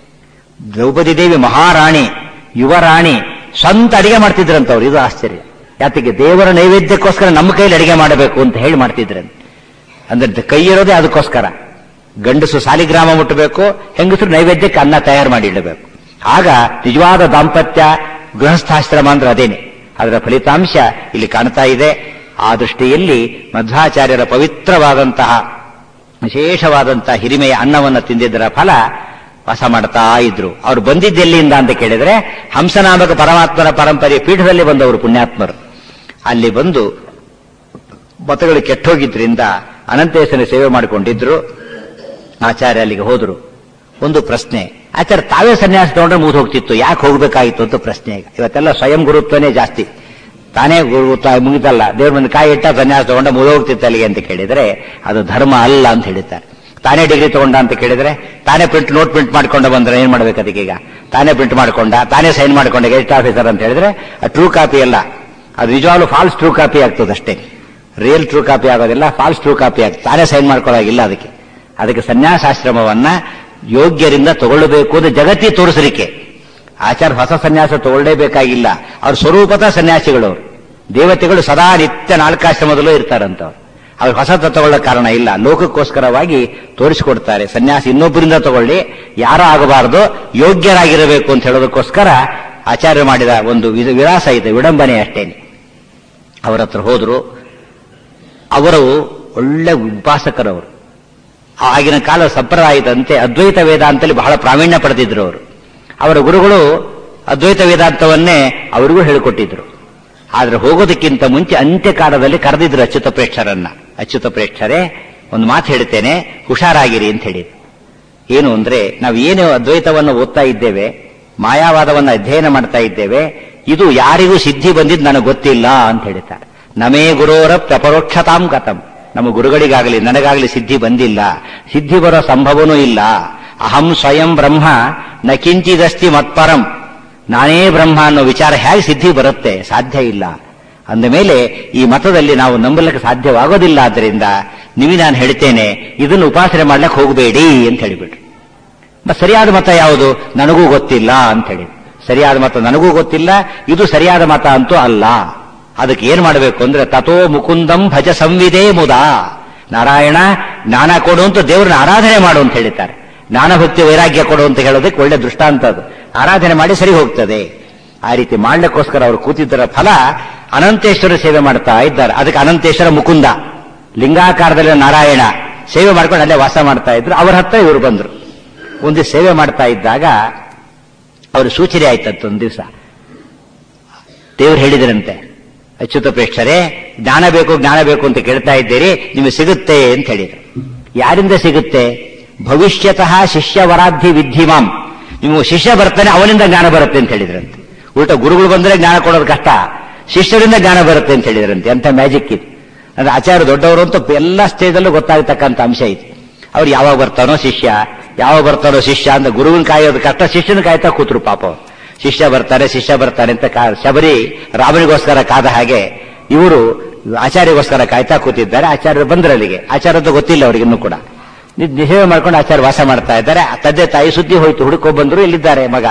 ದ್ರೌಪದಿ ದೇವಿ ಮಹಾರಾಣಿ ಯುವರಾಣಿ ಸ್ವಂತ ಅಡಿಗೆ ಮಾಡ್ತಿದ್ರಂತವ್ರು ಇದು ಆಶ್ಚರ್ಯ ಯಾತಿಗೆ ದೇವರ ನೈವೇದ್ಯಕ್ಕೋಸ್ಕರ ನಮ್ಮ ಕೈಲಿ ಅಡಿಗೆ ಮಾಡಬೇಕು ಅಂತ ಹೇಳಿ ಮಾಡ್ತಿದ್ರಂತೆ ಅಂದ್ರೆ ಕೈ ಇರೋದೇ ಅದಕ್ಕೋಸ್ಕರ ಗಂಡಸು ಸಾಲಿಗ್ರಾಮ ಮುಟ್ಟಬೇಕು ಹೆಂಗಸರು ನೈವೇದ್ಯಕ್ಕೆ ಅನ್ನ ತಯಾರು ಮಾಡಿ ಇಡಬೇಕು ಆಗ ನಿಜವಾದ ದಾಂಪತ್ಯ ಗೃಹಸ್ಥಾಶ್ರಮ ಅಂದ್ರೆ ಅದೇನೆ ಅದರ ಫಲಿತಾಂಶ ಇಲ್ಲಿ ಕಾಣ್ತಾ ಇದೆ ಆ ದೃಷ್ಟಿಯಲ್ಲಿ ಮಧ್ವಾಚಾರ್ಯರ ಪವಿತ್ರವಾದಂತಹ ವಿಶೇಷವಾದಂತಹ ಹಿರಿಮೆಯ ಅನ್ನವನ್ನು ತಿಂದಿದ್ದರ ಫಲ ವಾಸ ಮಾಡ್ತಾ ಇದ್ರು ಅವ್ರು ಬಂದಿದ್ದೆಲ್ಲಿಂದ ಅಂತ ಕೇಳಿದ್ರೆ ಹಂಸನಾಮಕ ಪರಮಾತ್ಮನ ಪರಂಪರೆಯ ಪೀಠದಲ್ಲಿ ಬಂದವರು ಪುಣ್ಯಾತ್ಮರು ಅಲ್ಲಿ ಬಂದು ಮತಗಳು ಕೆಟ್ಟೋಗಿದ್ರಿಂದ ಅನಂತೇಶನ ಸೇವೆ ಮಾಡಿಕೊಂಡಿದ್ರು ಆಚಾರ್ಯ ಅಲ್ಲಿಗೆ ಹೋದ್ರು ಒಂದು ಪ್ರಶ್ನೆ ಆಚಾರ್ಯ ತಾವೇ ಸನ್ಯಾಸ ತಗೊಂಡ್ರೆ ಮುಗಿದು ಹೋಗ್ತಿತ್ತು ಯಾಕೆ ಹೋಗ್ಬೇಕಾಗಿತ್ತು ಅಂತ ಪ್ರಶ್ನೆ ಈಗ ಇವತ್ತೆಲ್ಲ ಸ್ವಯಂ ಗುರುತ್ವನೇ ಜಾಸ್ತಿ ತಾನೇ ಗುರುತ್ವ ಮುಗಿತಲ್ಲ ದೇವ್ರ ಮುಂದೆ ಕಾಯಿ ಇಟ್ಟ ಸನ್ಯಾಸ ತಗೊಂಡ ಮುಗಿದು ಹೋಗ್ತಿತ್ತು ಅಲ್ಲಿಗೆ ಅಂತ ಕೇಳಿದ್ರೆ ಅದು ಧರ್ಮ ಅಲ್ಲ ಅಂತ ಹೇಳಿದ್ದಾರೆ ತಾನೇ ಡಿಗ್ರಿ ತಗೊಂಡ ಅಂತ ಕೇಳಿದ್ರೆ ತಾನೇ ಪ್ರಿಂಟ್ ನೋಟ್ ಪ್ರಿಂಟ್ ಮಾಡ್ಕೊಂಡು ಬಂದ್ರೆ ಏನ್ ಮಾಡ್ಬೇಕು ಅದಕ್ಕೆ ಈಗ ತಾನೇ ಪ್ರಿಂಟ್ ಮಾಡ್ಕೊಂಡ ತಾನೇ ಸೈನ್ ಮಾಡ್ಕೊಂಡ ಗೆಸ್ಟ್ ಆಫೀಸರ್ ಅಂತ ಹೇಳಿದ್ರೆ ಟ್ರೂ ಕಾಪಿ ಅಲ್ಲ ಅದು ನಿಜವಾಗ್ಲೂ ಫಾಲ್ಸ್ ಟ್ರೂ ಕಾಪಿ ಆಗ್ತದೆ ಅಷ್ಟೇ ರಿಯಲ್ ಟ್ರೂ ಕಾಪಿ ಆಗೋದಿಲ್ಲ ಫಾಲ್ಸ್ ಟ್ರೂ ಕಾಪಿ ಆಗ್ತದೆ ತಾನೇ ಸೈನ್ ಮಾಡ್ಕೊಳ್ಳೋಗಿಲ್ಲ ಅದಕ್ಕೆ ಅದಕ್ಕೆ ಸನ್ಯಾಸಾಶ್ರಮವನ್ನ ಯೋಗ್ಯರಿಂದ ತಗೊಳ್ಳಬೇಕು ಅಂತ ಜಗತ್ತಿ ತೋರಿಸಲಿಕ್ಕೆ ಆಚಾರ ಹೊಸ ಸನ್ಯಾಸ ತಗೊಳ್ಳೇಬೇಕಾಗಿಲ್ಲ ಅವ್ರ ಸ್ವರೂಪದ ಸನ್ಯಾಸಿಗಳವರು ದೇವತೆಗಳು ಸದಾ ನಿತ್ಯ ನಾಲ್ಕಾಶ್ರಮದಲ್ಲೂ ಇರ್ತಾರಂತವ್ರು ಅವ್ರು ಹೊಸ ತಗೊಳ್ಳೋ ಕಾರಣ ಇಲ್ಲ ಲೋಕಕ್ಕೋಸ್ಕರವಾಗಿ ತೋರಿಸಿಕೊಡ್ತಾರೆ ಸನ್ಯಾಸ ಇನ್ನೊಬ್ಬರಿಂದ ತಗೊಳ್ಳಿ ಯಾರೋ ಆಗಬಾರದು ಯೋಗ್ಯರಾಗಿರಬೇಕು ಅಂತ ಹೇಳೋದಕ್ಕೋಸ್ಕರ ಆಚಾರ್ಯ ಮಾಡಿದ ಒಂದು ವಿಧ- ವಿಳಾಸ ಇದೆ ವಿಡಂಬನೆ ಅಷ್ಟೇನೆ ಅವರ ಹತ್ರ ಹೋದ್ರು ಅವರು ಒಳ್ಳೆ ಉಪಾಸಕರವರು ಆಗಿನ ಕಾಲ ಸಂಪ್ರದಾಯದಂತೆ ಅದ್ವೈತ ವೇದಾಂತದಲ್ಲಿ ಬಹಳ ಪ್ರಾವೀಣ್ಯ ಪಡೆದಿದ್ರು ಅವರು ಅವರ ಗುರುಗಳು ಅದ್ವೈತ ವೇದಾಂತವನ್ನೇ ಅವರಿಗೂ ಹೇಳಿಕೊಟ್ಟಿದ್ರು ಆದ್ರೆ ಹೋಗೋದಕ್ಕಿಂತ ಮುಂಚೆ ಅಂತ್ಯಕಾಲದಲ್ಲಿ ಕರೆದಿದ್ರು ಅಚ್ಯುತ ಪ್ರೇಕ್ಷರನ್ನ ಅಚ್ಯುತ ಪ್ರೇಕ್ಷರೇ ಒಂದು ಮಾತು ಹೇಳ್ತೇನೆ ಹುಷಾರಾಗಿರಿ ಅಂತ ಹೇಳಿದ್ರು ಏನು ಅಂದ್ರೆ ನಾವು ಏನು ಅದ್ವೈತವನ್ನು ಓದ್ತಾ ಇದ್ದೇವೆ ಮಾಯಾವಾದವನ್ನು ಅಧ್ಯಯನ ಮಾಡ್ತಾ ಇದ್ದೇವೆ ಇದು ಯಾರಿಗೂ ಸಿದ್ಧಿ ಬಂದಿದ್ದು ನನಗೆ ಗೊತ್ತಿಲ್ಲ ಅಂತ ಹೇಳ್ತಾರೆ ನಮೇ ಗುರೋರ ಪ್ರಪರೋಕ್ಷತಾಂ ಕಥಂ ನಮ್ಮ ಗುರುಗಳಿಗಾಗಲಿ ನನಗಾಗಲಿ ಸಿದ್ಧಿ ಬಂದಿಲ್ಲ ಸಿದ್ಧಿ ಬರೋ ಸಂಭವನೂ ಇಲ್ಲ ಅಹಂ ಸ್ವಯಂ ಬ್ರಹ್ಮ ನ ಕಿಂಚಿದಸ್ತಿ ಮತ್ಪರಂ ನಾನೇ ಬ್ರಹ್ಮ ಅನ್ನೋ ವಿಚಾರ ಹೇಗೆ ಸಿದ್ಧಿ ಬರುತ್ತೆ ಸಾಧ್ಯ ಇಲ್ಲ ಅಂದ ಮೇಲೆ ಈ ಮತದಲ್ಲಿ ನಾವು ನಂಬಲಿಕ್ಕೆ ಸಾಧ್ಯವಾಗೋದಿಲ್ಲ ಆದ್ದರಿಂದ ನೀವು ನಾನು ಹೇಳ್ತೇನೆ ಇದನ್ನು ಉಪಾಸನೆ ಮಾಡ್ಲಿಕ್ಕೆ ಹೋಗಬೇಡಿ ಅಂತ ಹೇಳಿಬಿಟ್ರು ಮತ್ತೆ ಸರಿಯಾದ ಮತ ಯಾವುದು ನನಗೂ ಗೊತ್ತಿಲ್ಲ ಅಂತ ಹೇಳಿ ಸರಿಯಾದ ಮತ ನನಗೂ ಗೊತ್ತಿಲ್ಲ ಇದು ಸರಿಯಾದ ಮತ ಅಂತೂ ಅಲ್ಲ ಅದಕ್ಕೆ ಏನ್ ಮಾಡಬೇಕು ಅಂದ್ರೆ ತಥೋ ಮುಕುಂದಂ ಭಜ ಸಂವಿದೇ ಮುದ ನಾರಾಯಣ ಜ್ಞಾನ ಕೊಡು ಅಂತ ದೇವ್ರನ್ನ ಆರಾಧನೆ ಮಾಡು ಅಂತ ಹೇಳಿದ್ದಾರೆ ಜ್ಞಾನಭಕ್ತಿ ವೈರಾಗ್ಯ ಕೊಡು ಅಂತ ಹೇಳೋದಕ್ಕೆ ಒಳ್ಳೆ ದೃಷ್ಟಾಂತ ಅದು ಆರಾಧನೆ ಮಾಡಿ ಸರಿ ಹೋಗ್ತದೆ ಆ ರೀತಿ ಮಾಡ್ಲಿಕ್ಕೋಸ್ಕರ ಅವರು ಕೂತಿದ್ದರ ಫಲ ಅನಂತೇಶ್ವರ ಸೇವೆ ಮಾಡ್ತಾ ಇದ್ದಾರೆ ಅದಕ್ಕೆ ಅನಂತೇಶ್ವರ ಮುಕುಂದ ಲಿಂಗಾಕಾರದಲ್ಲಿ ನಾರಾಯಣ ಸೇವೆ ಮಾಡ್ಕೊಂಡು ಅಲ್ಲೇ ವಾಸ ಮಾಡ್ತಾ ಇದ್ರು ಅವರ ಹತ್ರ ಇವರು ಬಂದ್ರು ಒಂದು ಸೇವೆ ಮಾಡ್ತಾ ಇದ್ದಾಗ ಅವರು ಸೂಚನೆ ಆಯ್ತಂತ ಒಂದು ದಿವಸ ದೇವ್ರು ಹೇಳಿದ್ರಂತೆ ಅಚ್ಯುತ ಪ್ರೇಕ್ಷರೇ ಜ್ಞಾನ ಬೇಕು ಜ್ಞಾನ ಬೇಕು ಅಂತ ಕೇಳ್ತಾ ಇದ್ದೀರಿ ನಿಮಗೆ ಸಿಗುತ್ತೆ ಅಂತ ಹೇಳಿದ್ರು ಯಾರಿಂದ ಸಿಗುತ್ತೆ ಭವಿಷ್ಯತಃ ಶಿಷ್ಯವರಾಧಿ ವಿದ್ಧಿಮಾಂ ನಿಮಗೆ ಶಿಷ್ಯ ಬರ್ತಾನೆ ಅವನಿಂದ ಜ್ಞಾನ ಬರುತ್ತೆ ಅಂತ ಹೇಳಿದ್ರಂತೆ ಉಲ್ಟ ಗುರುಗಳು ಬಂದ್ರೆ ಜ್ಞಾನ ಕೊಡೋದು ಕಷ್ಟ ಶಿಷ್ಯರಿಂದ ಜ್ಞಾನ ಬರುತ್ತೆ ಅಂತ ಹೇಳಿದ್ರಂತೆ ಎಂತ ಮ್ಯಾಜಿಕ್ ಇದು ಅಂದ್ರೆ ಆಚಾರ್ಯ ದೊಡ್ಡವರು ಅಂತ ಎಲ್ಲ ಸ್ಟೇಜಲ್ಲೂ ಗೊತ್ತಾಗತಕ್ಕಂಥ ಅಂಶ ಇದೆ ಅವ್ರು ಯಾವಾಗ ಬರ್ತಾನೋ ಶಿಷ್ಯ ಯಾವಾಗ ಬರ್ತಾನೋ ಶಿಷ್ಯ ಅಂತ ಗುರುವಿನ ಕಾಯೋದು ಕಷ್ಟ ಶಿಷ್ಯನ ಕಾಯ್ತಾ ಕೂತ್ರು ಪಾಪ ಅವ್ರು. ಶಿಷ್ಯ ಬರ್ತಾರೆ ಶಿಷ್ಯ ಬರ್ತಾರೆ ಅಂತ ಕಾ ಶಬರಿ ರಾಮನಿಗೋಸ್ಕರ ಕಾದ ಹಾಗೆ ಇವರು ಆಚಾರ್ಯಗೋಸ್ಕರ ಕಾಯ್ತಾ ಕೂತಿದ್ದಾರೆ ಆಚಾರ್ಯರು ಬಂದ್ರೆ ಅಲ್ಲಿಗೆ ಆಚಾರ್ಯದ್ದು ಗೊತ್ತಿಲ್ಲ ಅವ್ರಿಗೆ ಇನ್ನೂ ಕೂಡ ನಿ- ನಿಷೇಧ ಮಾಡ್ಕೊಂಡು ಆಚಾರ್ಯ ವಾಸ ಮಾಡ್ತಾ ಇದ್ದಾರೆ ಆ ತಂದೆ ತಾಯಿ ಸುದ್ದಿ ಹೋಯ್ತು ಹುಡುಕೋ ಬಂದ್ರು ಇಲ್ಲಿದ್ದಾರೆ ಮಗ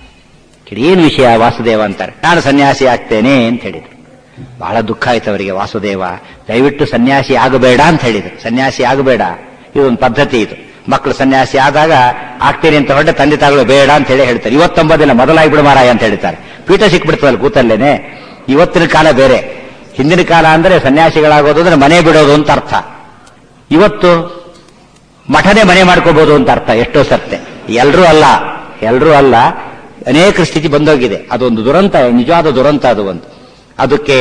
ಏನ್ ವಿಷಯ ವಾಸುದೇವ ಅಂತಾರೆ ನಾನು ಸನ್ಯಾಸಿ ಆಗ್ತೇನೆ ಅಂತ ಹೇಳಿದ್ರು ಬಹಳ ದುಃಖ ಆಯ್ತು ಅವರಿಗೆ ವಾಸುದೇವ ದಯವಿಟ್ಟು ಸನ್ಯಾಸಿ ಆಗಬೇಡ ಅಂತ ಹೇಳಿದ್ರು ಸನ್ಯಾಸಿ ಆಗಬೇಡ ಇದೊಂದು ಪದ್ಧತಿ ಇದು ಮಕ್ಕಳು ಸನ್ಯಾಸಿ ಆದಾಗ ಆಗ್ತೇನೆ ಅಂತ ಹೊರಟೆ ತಂದೆ ತಾಗಳು ಬೇಡ ಅಂತ ಹೇಳಿ ಹೇಳ್ತಾರೆ ಇವತ್ತೊಂಬದಿನ ಮೊದಲಾಗಿ ಬಿಡು ಮಾರಾಯ ಅಂತ ಹೇಳ್ತಾರೆ ಪೀಠ ಸಿಕ್ಬಿಡ್ತದಲ್ಲ ಕೂತಲ್ಲೇನೆ ಇವತ್ತಿನ ಕಾಲ ಬೇರೆ ಹಿಂದಿನ ಕಾಲ ಅಂದ್ರೆ ಸನ್ಯಾಸಿಗಳಾಗೋದು ಅಂದ್ರೆ ಮನೆ ಬಿಡೋದು ಅಂತ ಅರ್ಥ ಇವತ್ತು ಮಠನೇ ಮನೆ ಮಾಡ್ಕೋಬಹುದು ಅಂತ ಅರ್ಥ ಎಷ್ಟೋ ಸರ್ತೆ ಎಲ್ರೂ ಅಲ್ಲ ಎಲ್ರೂ ಅಲ್ಲ ಅನೇಕ ಸ್ಥಿತಿ ಬಂದೋಗಿದೆ ಅದೊಂದು ದುರಂತ ನಿಜವಾದ ದುರಂತ ಅದು ಒಂದು ಅದಕ್ಕೆ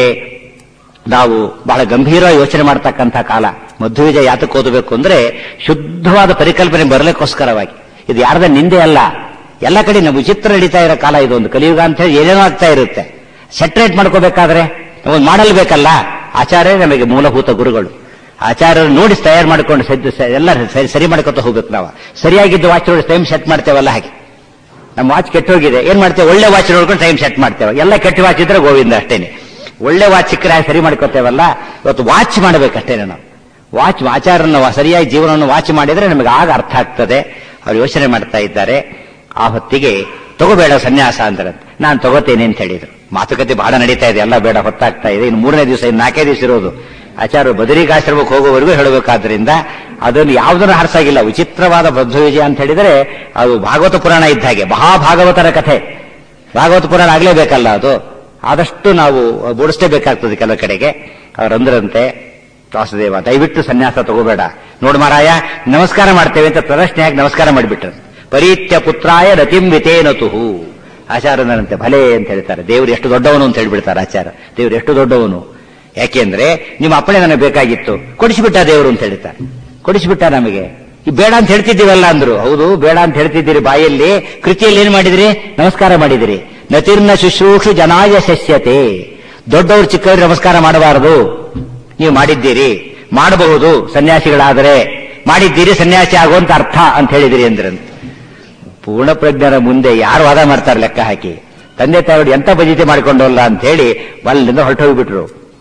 ನಾವು ಬಹಳ ಗಂಭೀರ ಯೋಚನೆ ಮಾಡ್ತಕ್ಕಂಥ ಕಾಲ ಮಧ್ವೀಜ ಯಾತಕ್ಕೆ ಓದಬೇಕು ಅಂದ್ರೆ ಶುದ್ಧವಾದ ಪರಿಕಲ್ಪನೆ ಬರಲಿಕ್ಕೋಸ್ಕರವಾಗಿ ಇದು ಯಾರದ ನಿಂದೆ ಅಲ್ಲ ಎಲ್ಲ ಕಡೆ ನಾವು ವಿಚಿತ್ರ ನಡೀತಾ ಇರೋ ಕಾಲ ಇದೊಂದು ಕಲಿಯುಗ ಅಂತ ಹೇಳಿ ಏನೇನೋ ಆಗ್ತಾ ಇರುತ್ತೆ ಸೆಟ್ರೇಟ್ ಮಾಡ್ಕೋಬೇಕಾದ್ರೆ ಒಂದು ಮಾಡಲ್ ಬೇಕಲ್ಲ ಆಚಾರ್ಯ ನಮಗೆ ಮೂಲಭೂತ ಗುರುಗಳು ಆಚಾರ್ಯರು ನೋಡಿ ತಯಾರು ಮಾಡ್ಕೊಂಡು ಸದ್ಯ ಸ- ಎಲ್ಲ ಸರಿ ಸರಿ ಮಾಡ್ಕೊತ ಹೋಗ್ಬೇಕು ನಾವು ಸರಿಯಾಗಿದ್ದು ವಾಚ್ ನೋಡಿ ಟೈಮ್ ಸೆಟ್ ಮಾಡ್ತೇವಲ್ಲ ಹಾಗೆ ನಮ್ಮ ವಾಚ್ ಕೆಟ್ಟೋಗಿದೆ ಏನ್ ಮಾಡ್ತೇವೆ ಒಳ್ಳೆ ವಾಚ್ ನೋಡ್ಕೊಂಡು ಟೈಮ್ ಸೆಟ್ ಮಾಡ್ತೇವೆ ಎಲ್ಲ ಕೆಟ್ಟ ವಾಚ್ ಇದ್ರೆ ಗೋವಿಂದ ಅಷ್ಟೇನೆ ಒಳ್ಳೆ ವಾಚ್ ಸಿಕ್ಕರೆ ಹಾಗೆ ಸರಿ ಮಾಡ್ಕೋತೇವಲ್ಲ ಇವತ್ತು ವಾಚ್ ಮಾಡಬೇಕಷ್ಟೇನೆ ನಾವು ವಾಚ್ ಆಚಾರನ ಸರಿಯಾಗಿ ಜೀವನವನ್ನು ವಾಚ್ ಮಾಡಿದ್ರೆ ನಮಗೆ ಆಗ ಅರ್ಥ ಆಗ್ತದೆ ಅವ್ರು ಯೋಚನೆ ಮಾಡ್ತಾ ಇದ್ದಾರೆ ಆ ಹೊತ್ತಿಗೆ ತಗೋಬೇಡ ಸನ್ಯಾಸ ಅಂದ್ರೆ ನಾನು ತಗೋತೇನೆ ಅಂತ ಹೇಳಿದ್ರು ಮಾತುಕತೆ ಬಹಳ ನಡೀತಾ ಇದೆ ಎಲ್ಲ ಬೇಡ ಹೊತ್ತಾಗ್ತಾ ಇದೆ ಇನ್ನು ಮೂರನೇ ದಿವಸ ಇನ್ನು ನಾಲ್ಕೇ ದಿವಸ ಇರೋದು ಆಚಾರ್ಯ ಬದರಿಕಾಶ್ರಮಕ್ಕೆ ಹೋಗೋವರೆಗೂ ಹೇಳಬೇಕಾದ್ರಿಂದ ಅದನ್ನು ಯಾವುದನ್ನು ಹರಸಾಗಿಲ್ಲ ವಿಚಿತ್ರವಾದ ಬದ್ಧವಿಜಯ ಅಂತ ಹೇಳಿದರೆ ಅದು ಭಾಗವತ ಪುರಾಣ ಇದ್ದ ಹಾಗೆ ಮಹಾಭಾಗವತರ ಕಥೆ ಭಾಗವತ ಪುರಾಣ ಆಗ್ಲೇಬೇಕಲ್ಲ ಅದು ಆದಷ್ಟು ನಾವು ಬೋಡಿಸಲೇಬೇಕಾಗ್ತದೆ ಕೆಲವು ಕಡೆಗೆ ಅವರಂದ್ರಂತೆ ವಾಸುದೇವ ದಯವಿಟ್ಟು ಸನ್ಯಾಸ ತಗೋಬೇಡ ನೋಡು ಮಾರಾಯ ನಮಸ್ಕಾರ ಮಾಡ್ತೇವೆ ಅಂತ ಪ್ರದರ್ಶನೆಯಾಗಿ ನಮಸ್ಕಾರ ಮಾಡಿಬಿಟ್ರು ಪರೀತ್ಯ ಪುತ್ರಾಯ ರತಿಂ ವಿತೇನತುಹು ಆಚಾರ್ಯನಂತೆ ಭಲೆ ಅಂತ ಹೇಳ್ತಾರೆ ದೇವರು ಎಷ್ಟು ದೊಡ್ಡವನು ಅಂತ ಹೇಳ್ಬಿಡ್ತಾರೆ ಆಚಾರ ದೇವರು ಎಷ್ಟು ದೊಡ್ಡವನು ಯಾಕೆಂದ್ರೆ ನಿಮ್ಮ ಅಪ್ಪಣೆ ನನಗೆ ಬೇಕಾಗಿತ್ತು ಕೊಡಿಸಿಬಿಟ್ಟ ದೇವರು ಅಂತ ಹೇಳ್ತಾರೆ ಕೊಡಿಸಿಬಿಟ್ಟ ನಮಗೆ ಈ ಬೇಡ ಅಂತ ಹೇಳ್ತಿದ್ದೀವಲ್ಲ ಅಂದ್ರು ಹೌದು ಬೇಡ ಅಂತ ಹೇಳ್ತಿದ್ದೀರಿ ಬಾಯಲ್ಲಿ ಕೃತಿಯಲ್ಲಿ ಏನ್ ಮಾಡಿದಿರಿ ನಮಸ್ಕಾರ ಮಾಡಿದಿರಿ ನತಿರ್ನ ಶುಶ್ರೂಷು ಜನಾಯ ಶಸ್ಯತೆ ದೊಡ್ಡವರು ಚಿಕ್ಕವರು ನಮಸ್ಕಾರ ಮಾಡಬಾರದು ನೀವು ಮಾಡಿದ್ದೀರಿ ಮಾಡಬಹುದು ಸನ್ಯಾಸಿಗಳಾದರೆ ಮಾಡಿದ್ದೀರಿ ಸನ್ಯಾಸಿ ಆಗುವಂತ ಅರ್ಥ ಅಂತ ಹೇಳಿದಿರಿ ಅಂದ್ರಂತ ಪೂರ್ಣ ಪ್ರಜ್ಞರ ಮುಂದೆ ಯಾರು ವಾದ ಮಾಡ್ತಾರೆ ಲೆಕ್ಕ ಹಾಕಿ ತಂದೆ ತಾಯಿಗಳು ಎಂತ ಬಜಿತೆ ಮಾಡಿಕೊಂಡಲ್ಲ ಅಂತ ಹೇಳಿ ಅಲ್ಲಿಂದ ಹೊರಟೋಗ್ಬಿಟ್ರು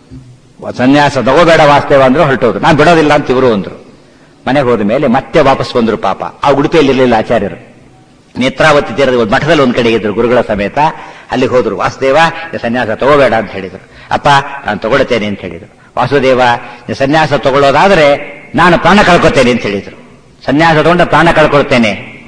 ಸನ್ಯಾಸ ತಗೋಬೇಡ ವಾಸ್ತವ ಅಂದ್ರೆ ಹೊರಟೋದ್ರು ನಾನು ಬಿಡೋದಿಲ್ಲ ಅಂತ ಇವರು ಅಂದ್ರು ಮನೆಗೆ ಹೋದ ಮೇಲೆ ಮತ್ತೆ ವಾಪಸ್ ಬಂದ್ರು ಪಾಪ ಆ ಉಡುಪಿಯಲ್ಲಿ ಇರಲಿಲ್ಲ ಆಚಾರ್ಯರು ನೇತ್ರಾವತಿ ತೀರದ ಒಂದು ಮಠದಲ್ಲಿ ಒಂದ್ ಕಡೆ ಇದ್ರು ಗುರುಗಳ ಸಮೇತ ಅಲ್ಲಿಗೆ ಹೋದ್ರು ವಾಸುದೇವ ಈ ಸನ್ಯಾಸ ತಗೋಬೇಡ ಅಂತ ಹೇಳಿದ್ರು ಅಪ್ಪ ನಾನು ತಗೊಳ್ತೇನೆ ಅಂತ ಹೇಳಿದ್ರು ವಾಸುದೇವ ಈ ಸನ್ಯಾಸ ತಗೊಳ್ಳೋದಾದ್ರೆ ನಾನು ಪ್ರಾಣ ಕಳ್ಕೊತೇನೆ ಅಂತ ಹೇಳಿದ್ರು ಸನ್ಯಾಸ ತಗೊಂಡ ಪ್ರಾಣ ಕಳ್ಕೊಳ್ತೇನೆ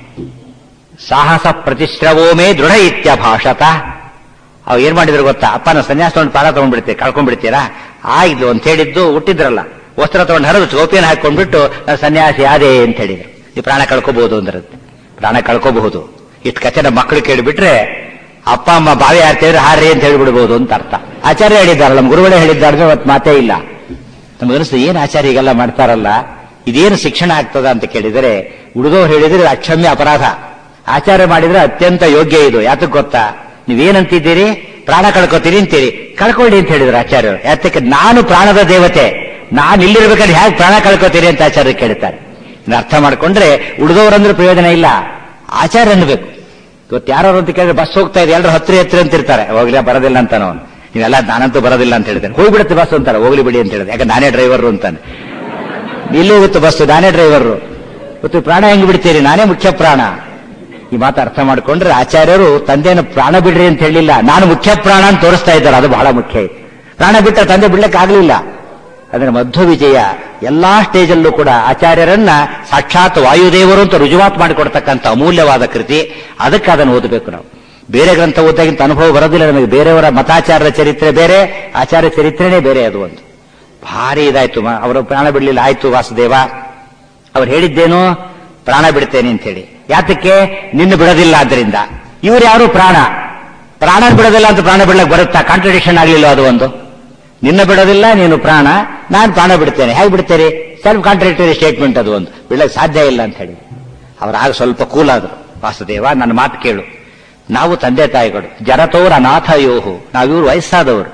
ಸಾಹಸ ಪ್ರತಿಶ್ರವೋಮೇ ದೃಢ ಇತ್ಯ ಭಾಷತ ಅವ್ ಏನ್ ಮಾಡಿದ್ರು ಗೊತ್ತಾ ಅಪ್ಪ ನಾನು ಸನ್ಯಾಸ ತಗೊಂಡು ಪ್ರಾಣ ತಗೊಂಡ್ಬಿಡ್ತೀವಿ ಕಳ್ಕೊಂಡ್ಬಿಡ್ತೀರಾ ಆಯ್ತು ಅಂತ ಹೇಳಿದ್ದು ಹುಟ್ಟಿದ್ರಲ್ಲ ವಸ್ತ್ರ ತಗೊಂಡು ಹರಿದು ಟೋಪಿಯನ್ನು ಹಾಕೊಂಡ್ಬಿಟ್ಟು ನಾನು ಸನ್ಯಾಸಿ ಆದೆ ಅಂತ ಹೇಳಿದ್ರು ಈ ಪ್ರಾಣ ಕಳ್ಕೋಬಹುದು ಅಂದ್ರದ್ದು ಪ್ರಾಣ ಕಳ್ಕೋಬಹುದು ಇಷ್ಟು ಕಚನ ಮಕ್ಕಳು ಕೇಳಿಬಿಟ್ರೆ ಅಪ್ಪ ಅಮ್ಮ ಬಾವಿ ಆಡ್ತಿದ್ರೆ ಹಾರ್ರಿ ಅಂತ ಹೇಳ್ಬಿಡ್ಬೋದು ಅಂತ ಅರ್ಥ ಆಚಾರ್ಯ ಹೇಳಿದ್ದಾರೆ ನಮ್ಮ ಗುರುಗಳೇ ಹೇಳಿದ್ದಾರೆ ಅವತ್ತು ಮಾತೇ ಇಲ್ಲ ನಮ್ಗೆ ಅನಿಸ್ತು ಏನು ಆಚಾರ್ಯ ಹೀಗೆಲ್ಲ ಮಾಡ್ತಾರಲ್ಲ ಇದೇನು ಶಿಕ್ಷಣ ಆಗ್ತದ ಅಂತ ಕೇಳಿದರೆ ಹುಡುಗವ್ರು ಹೇಳಿದ್ರೆ ಇದು ಅಕ್ಷಮ್ಯ ಅಪರಾಧ ಆಚಾರ್ಯ ಮಾಡಿದ್ರೆ ಅತ್ಯಂತ ಯೋಗ್ಯ ಇದು ಯಾತಕ್ ಗೊತ್ತಾ ನೀವೇನಂತಿದ್ದೀರಿ ಪ್ರಾಣ ಕಳ್ಕೊತೀರಿ ಅಂತೀರಿ ಕಳ್ಕೊಳ್ಳಿ ಅಂತ ಹೇಳಿದ್ರು ಆಚಾರ್ಯರು ಯಾತಕ್ಕೆ ನಾನು ಪ್ರಾಣದ ದೇವತೆ ನಾನು ಇಲ್ಲಿರ್ಬೇಕಾದ್ರೆ ಹೇಗೆ ಪ್ರಾಣ ಕಳ್ಕೊತೀರಿ ಅಂತ ಆಚಾರ್ಯ ಕೇಳ್ತಾರೆ ಇದನ್ನ ಅರ್ಥ ಮಾಡ್ಕೊಂಡ್ರೆ ಉಳಿದವರಂದ್ರೆ ಪ್ರಯೋಜನ ಇಲ್ಲ ಆಚಾರ್ಯ ಅನ್ಬೇಕು ಇವತ್ತು ಯಾರು ಅಂತ ಕೇಳಿದ್ರೆ ಬಸ್ ಹೋಗ್ತಾ ಇದೆ ಎಲ್ಲರೂ ಹತ್ರ ಹತ್ರ ಅಂತ ಇರ್ತಾರೆ ಹೋಗ್ಲಿ ಬರೋದಿಲ್ಲ ಅಂತಾನ ಅವನು ನೀವೆಲ್ಲ ನಾನಂತೂ ಬರೋದಿಲ್ಲ ಅಂತ ಹೇಳ್ತೇನೆ ಹೋಗ್ಬಿಡುತ್ತೆ ಬಸ್ ಅಂತಾರೆ ಹೋಗ್ಲಿ ಬಿಡಿ ಅಂತ ಹೇಳಿದೆ ಯಾಕೆ ನಾನೇ ಡ್ರೈವರ್ ಅಂತಾನೆ ಇಲ್ಲಿ ಹೋಗುತ್ತೆ ಬಸ್ ನಾನೇ ಡ್ರೈವರ್ ಇವತ್ತು ಪ್ರಾಣ ಹೆಂಗ್ ಬಿಡ್ತೀರಿ ನಾನೇ ಮುಖ್ಯ ಪ್ರಾಣ ಈ ಮಾತು ಅರ್ಥ ಮಾಡ್ಕೊಂಡ್ರೆ ಆಚಾರ್ಯರು ತಂದೆಯನ್ನು ಪ್ರಾಣ ಬಿಡ್ರಿ ಅಂತ ಹೇಳಿಲ್ಲ ನಾನು ಮುಖ್ಯ ಪ್ರಾಣ ಅಂತ ತೋರಿಸ್ತಾ ಇದ್ದಾರೆ ಅದು ಬಹಳ ಮುಖ್ಯ ಇದೆ ಪ್ರಾಣ ಬಿಟ್ಟ ತಂದೆ ಬಿಡ್ಲಿಕ್ಕೆ ಆಗ್ಲಿಲ್ಲ ಅದರ ಮಧ್ವ ವಿಜಯ ಎಲ್ಲಾ ಸ್ಟೇಜಲ್ಲೂ ಕೂಡ ಆಚಾರ್ಯರನ್ನ ಸಾಕ್ಷಾತ್ ವಾಯುದೇವರು ಅಂತ ರುಜುವಾತ್ ಮಾಡಿಕೊಡ್ತಕ್ಕಂಥ ಅಮೂಲ್ಯವಾದ ಕೃತಿ ಅದಕ್ಕೆ ಅದನ್ನು ಓದಬೇಕು ನಾವು ಬೇರೆ ಗ್ರಂಥ ಓದಾಗಿಂತ ಅನುಭವ ಬರೋದಿಲ್ಲ ನಮಗೆ ಬೇರೆಯವರ ಮತಾಚಾರ್ಯ ಚರಿತ್ರೆ ಬೇರೆ ಆಚಾರ್ಯ ಚರಿತ್ರೆನೇ ಬೇರೆ ಅದು ಒಂದು ಭಾರಿ ಇದಾಯ್ತು ಮ- ಅವರು ಪ್ರಾಣ ಬಿಡಲಿಲ್ಲ ಆಯ್ತು ವಾಸುದೇವ ಅವ್ರು ಹೇಳಿದ್ದೇನು ಪ್ರಾಣ ಬಿಡ್ತೇನೆ ಅಂತ ಹೇಳಿ ಯಾತಕ್ಕೆ ನಿನ್ನ ಬಿಡೋದಿಲ್ಲ ಆದ್ರಿಂದ ಇವ್ರು ಯಾರು ಪ್ರಾಣ ಪ್ರಾಣ ಬಿಡೋದಿಲ್ಲ ಅಂತ ಪ್ರಾಣ ಬಿಡ್ಲಕ್ಕೆ ಬರುತ್ತಾ ಕಾಂಟ್ರಡಿಕ್ಷನ್ ಆಗ್ಲಿಲ್ಲ ಅದು ಒಂದು ನಿನ್ನ ಬಿಡೋದಿಲ್ಲ ನೀನು ಪ್ರಾಣ ನಾನು ಪ್ರಾಣ ಬಿಡ್ತೇನೆ ಹೇಗೆ ಬಿಡ್ತೇನೆ ಸೆಲ್ಫ್ ಕಾಂಟ್ರಾಕ್ಟರಿ ಸ್ಟೇಟ್ಮೆಂಟ್ ಅದು ಒಂದು ಬಿಡಕ್ಕೆ ಸಾಧ್ಯ ಇಲ್ಲ ಅಂತ ಹೇಳಿ ಅವ್ರು ಆಗ ಸ್ವಲ್ಪ ಕೂಲ್ ಆದ್ರು ವಾಸುದೇವ ನನ್ನ ಮಾತು ಕೇಳು ನಾವು ತಂದೆ ತಾಯಿಗಳು ಜರತೋರ ಅನಾಥಯೋಹು ನಾವಿವ್ರು ವಯಸ್ಸಾದವರು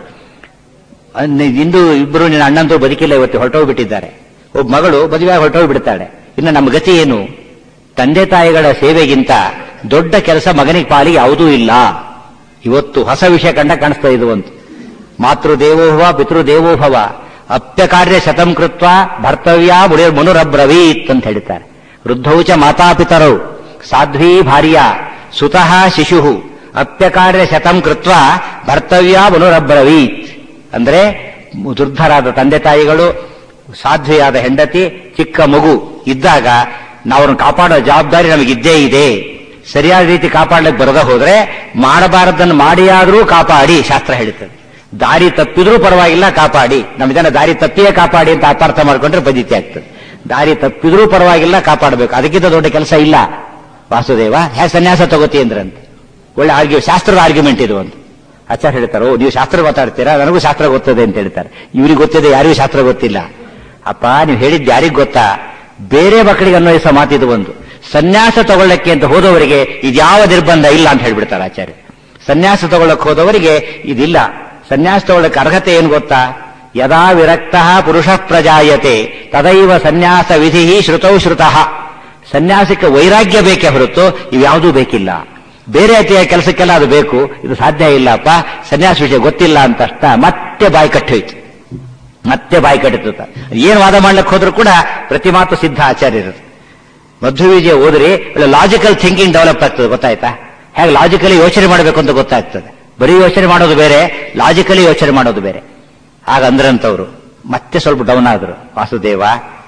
ಅಹ್ ಇಂದು ಇಬ್ಬರು ನಿನ್ನ ಅಣ್ಣಂತೂ ಬದುಕಿಲ್ಲ ಇವತ್ತು ಹೊರಟೋಗ್ಬಿಟ್ಟಿದ್ದಾರೆ ಒಬ್ಬ ಮಗಳು ಮದುವೆ ಹೊರಟೋಗ್ಬಿಡ್ತಾಳೆ ಇನ್ನು ನಮ್ಮ ಗತಿ ಏನು ತಂದೆ ತಾಯಿಗಳ ಸೇವೆಗಿಂತ ದೊಡ್ಡ ಕೆಲಸ ಮಗನಿಗೆ ಪಾಲಿಗೆ ಯಾವುದೂ ಇಲ್ಲ ಇವತ್ತು ಹೊಸ ವಿಷಯ ಕಂಡ ಕಾಣಿಸ್ತಾ ಇದು ಒಂದು ಮಾತೃದೇವೋಭವ ಪಿತೃದೇವೋಭವ ಅಪ್ಯಕಾರ್ಯ ಶತಂ ಕೃತ್ವ ಭರ್ತವ್ಯ ಮುಡಿರ್ ಮನುರಬ್ರವೀತ್ ಅಂತ ಹೇಳ್ತಾರೆ ವೃದ್ಧೌ ಚ ಮಾತಾಪಿತರೌ ಸಾಧ್ವೀ ಭಾರ್ಯ ಸುತಃ ಶಿಶು ಅಪ್ಯಕಾರ್ಯ ಶತಂ ಕೃತ್ವ ಭರ್ತವ್ಯ ಮನುರಬ್ರವೀತ್ ಅಂದ್ರೆ ದುರ್ಧರಾದ ತಂದೆ ತಾಯಿಗಳು ಸಾಧ್ವಿಯಾದ ಹೆಂಡತಿ ಚಿಕ್ಕ ಮಗು ಇದ್ದಾಗ ನಾವು ಅವ್ರನ್ನ ಕಾಪಾಡೋ ಜವಾಬ್ದಾರಿ ನಮಗಿದ್ದೇ ಇದೆ ಸರಿಯಾದ ರೀತಿ ಕಾಪಾಡ್ಲಿಕ್ಕೆ ಬರದ ಹೋದ್ರೆ ಮಾಡಬಾರದನ್ನು ಮಾಡಿಯಾದರೂ ಕಾಪಾಡಿ ಶಾಸ್ತ್ರ ಹೇಳುತ್ತದೆ ದಾರಿ ತಪ್ಪಿದ್ರೂ ಪರವಾಗಿಲ್ಲ ಕಾಪಾಡಿ ನಮ್ಮ ಜನ ದಾರಿ ತಪ್ಪಿಯೇ ಕಾಪಾಡಿ ಅಂತ ಅಪಾರ್ಥ ಮಾಡ್ಕೊಂಡ್ರೆ ಬದಿತಿ ಆಗ್ತದೆ ದಾರಿ ತಪ್ಪಿದ್ರೂ ಪರವಾಗಿಲ್ಲ ಕಾಪಾಡಬೇಕು ಅದಕ್ಕಿಂತ ದೊಡ್ಡ ಕೆಲಸ ಇಲ್ಲ ವಾಸುದೇವ ಹ್ಯಾ ಸನ್ಯಾಸ ತಗೋತಿ ಅಂದ್ರಂತೆ ಒಳ್ಳೆ ಆರ್ಗ್ಯೂ ಶಾಸ್ತ್ರದ ಆರ್ಗ್ಯುಮೆಂಟ್ ಇದು ಒಂದು ಆಚಾರ್ಯ ಹೇಳ್ತಾರೆ ಓ ನೀವು ಶಾಸ್ತ್ರ ಮಾತಾಡ್ತೀರಾ ನನಗೂ ಶಾಸ್ತ್ರ ಗೊತ್ತದೆ ಅಂತ ಹೇಳ್ತಾರೆ ಇವ್ರಿಗೆ ಗೊತ್ತಿದೆ ಯಾರಿಗೂ ಶಾಸ್ತ್ರ ಗೊತ್ತಿಲ್ಲ ಅಪ್ಪ ನೀವು ಹೇಳಿದ್ದು ಯಾರಿಗ್ ಗೊತ್ತಾ ಬೇರೆ ಮಕ್ಕಳಿಗೆ ಅನ್ವಯಿಸೋ ಮಾತಿದು ಒಂದು ಸನ್ಯಾಸ ತಗೊಳ್ಳಕ್ಕೆ ಅಂತ ಹೋದವರಿಗೆ ಇದ್ಯಾವ ನಿರ್ಬಂಧ ಇಲ್ಲ ಅಂತ ಹೇಳ್ಬಿಡ್ತಾರೆ ಆಚಾರ್ಯ ಸನ್ಯಾಸ ತಗೊಳ್ಳಕ್ಕೆ ಹೋದವರಿಗೆ ಇದಿಲ್ಲ ಸನ್ಯಾಸ ತಗೊಳ್ಳಕ್ಕೆ ಅರ್ಹತೆ ಏನು ಗೊತ್ತಾ ಯದಾ ವಿರಕ್ತ ಪುರುಷ ಪ್ರಜಾಯತೆ ತದೈವ ಸನ್ಯಾಸ ವಿಧಿ ಶ್ರುತೌ ಶ್ರುತಃ ಸನ್ಯಾಸಕ್ಕೆ ವೈರಾಗ್ಯ ಬೇಕೇ ಹೊರತು ಇವ್ಯಾವುದೂ ಬೇಕಿಲ್ಲ ಬೇರೆ ರೀತಿಯ ಕೆಲಸಕ್ಕೆಲ್ಲ ಅದು ಬೇಕು ಇದು ಸಾಧ್ಯ ಇಲ್ಲಪ್ಪ ಸನ್ಯಾಸ ವಿಷಯ ಗೊತ್ತಿಲ್ಲ ಅಂತ ಅಷ್ಟ ಮತ್ತೆ ಬಾಯಿ ಕಟ್ಟೋಯ್ತು ಮತ್ತೆ ಬಾಯಿ ಕಟ್ಟಿತ ಏನ್ ವಾದ ಮಾಡ್ಲಿಕ್ಕೆ ಹೋದ್ರೂ ಕೂಡ ಪ್ರತಿ ಮಾತು ಸಿದ್ಧ ಆಚಾರ್ಯರು ಮಧ್ವವಿಜಯ ಓದ್ರಿ ಲಾಜಿಕಲ್ ಥಿಂಕಿಂಗ್ ಡೆವಲಪ್ ಆಗ್ತದೆ ಗೊತ್ತಾಯ್ತಾ ಹೇಗೆ ಲಾಜಿಕಲಿ ಯೋಚನೆ ಮಾಡಬೇಕು ಅಂತ ಗೊತ್ತಾಗ್ತದೆ ಬರೀ ಯೋಚನೆ ಮಾಡೋದು ಬೇರೆ ಲಾಜಿಕಲಿ ಯೋಚನೆ ಮಾಡೋದು ಬೇರೆ ಆಗ ಅಂದ್ರಂತವ್ರು ಮತ್ತೆ ಸ್ವಲ್ಪ ಡೌನ್ ಆದ್ರು ವಾಸುದೇವ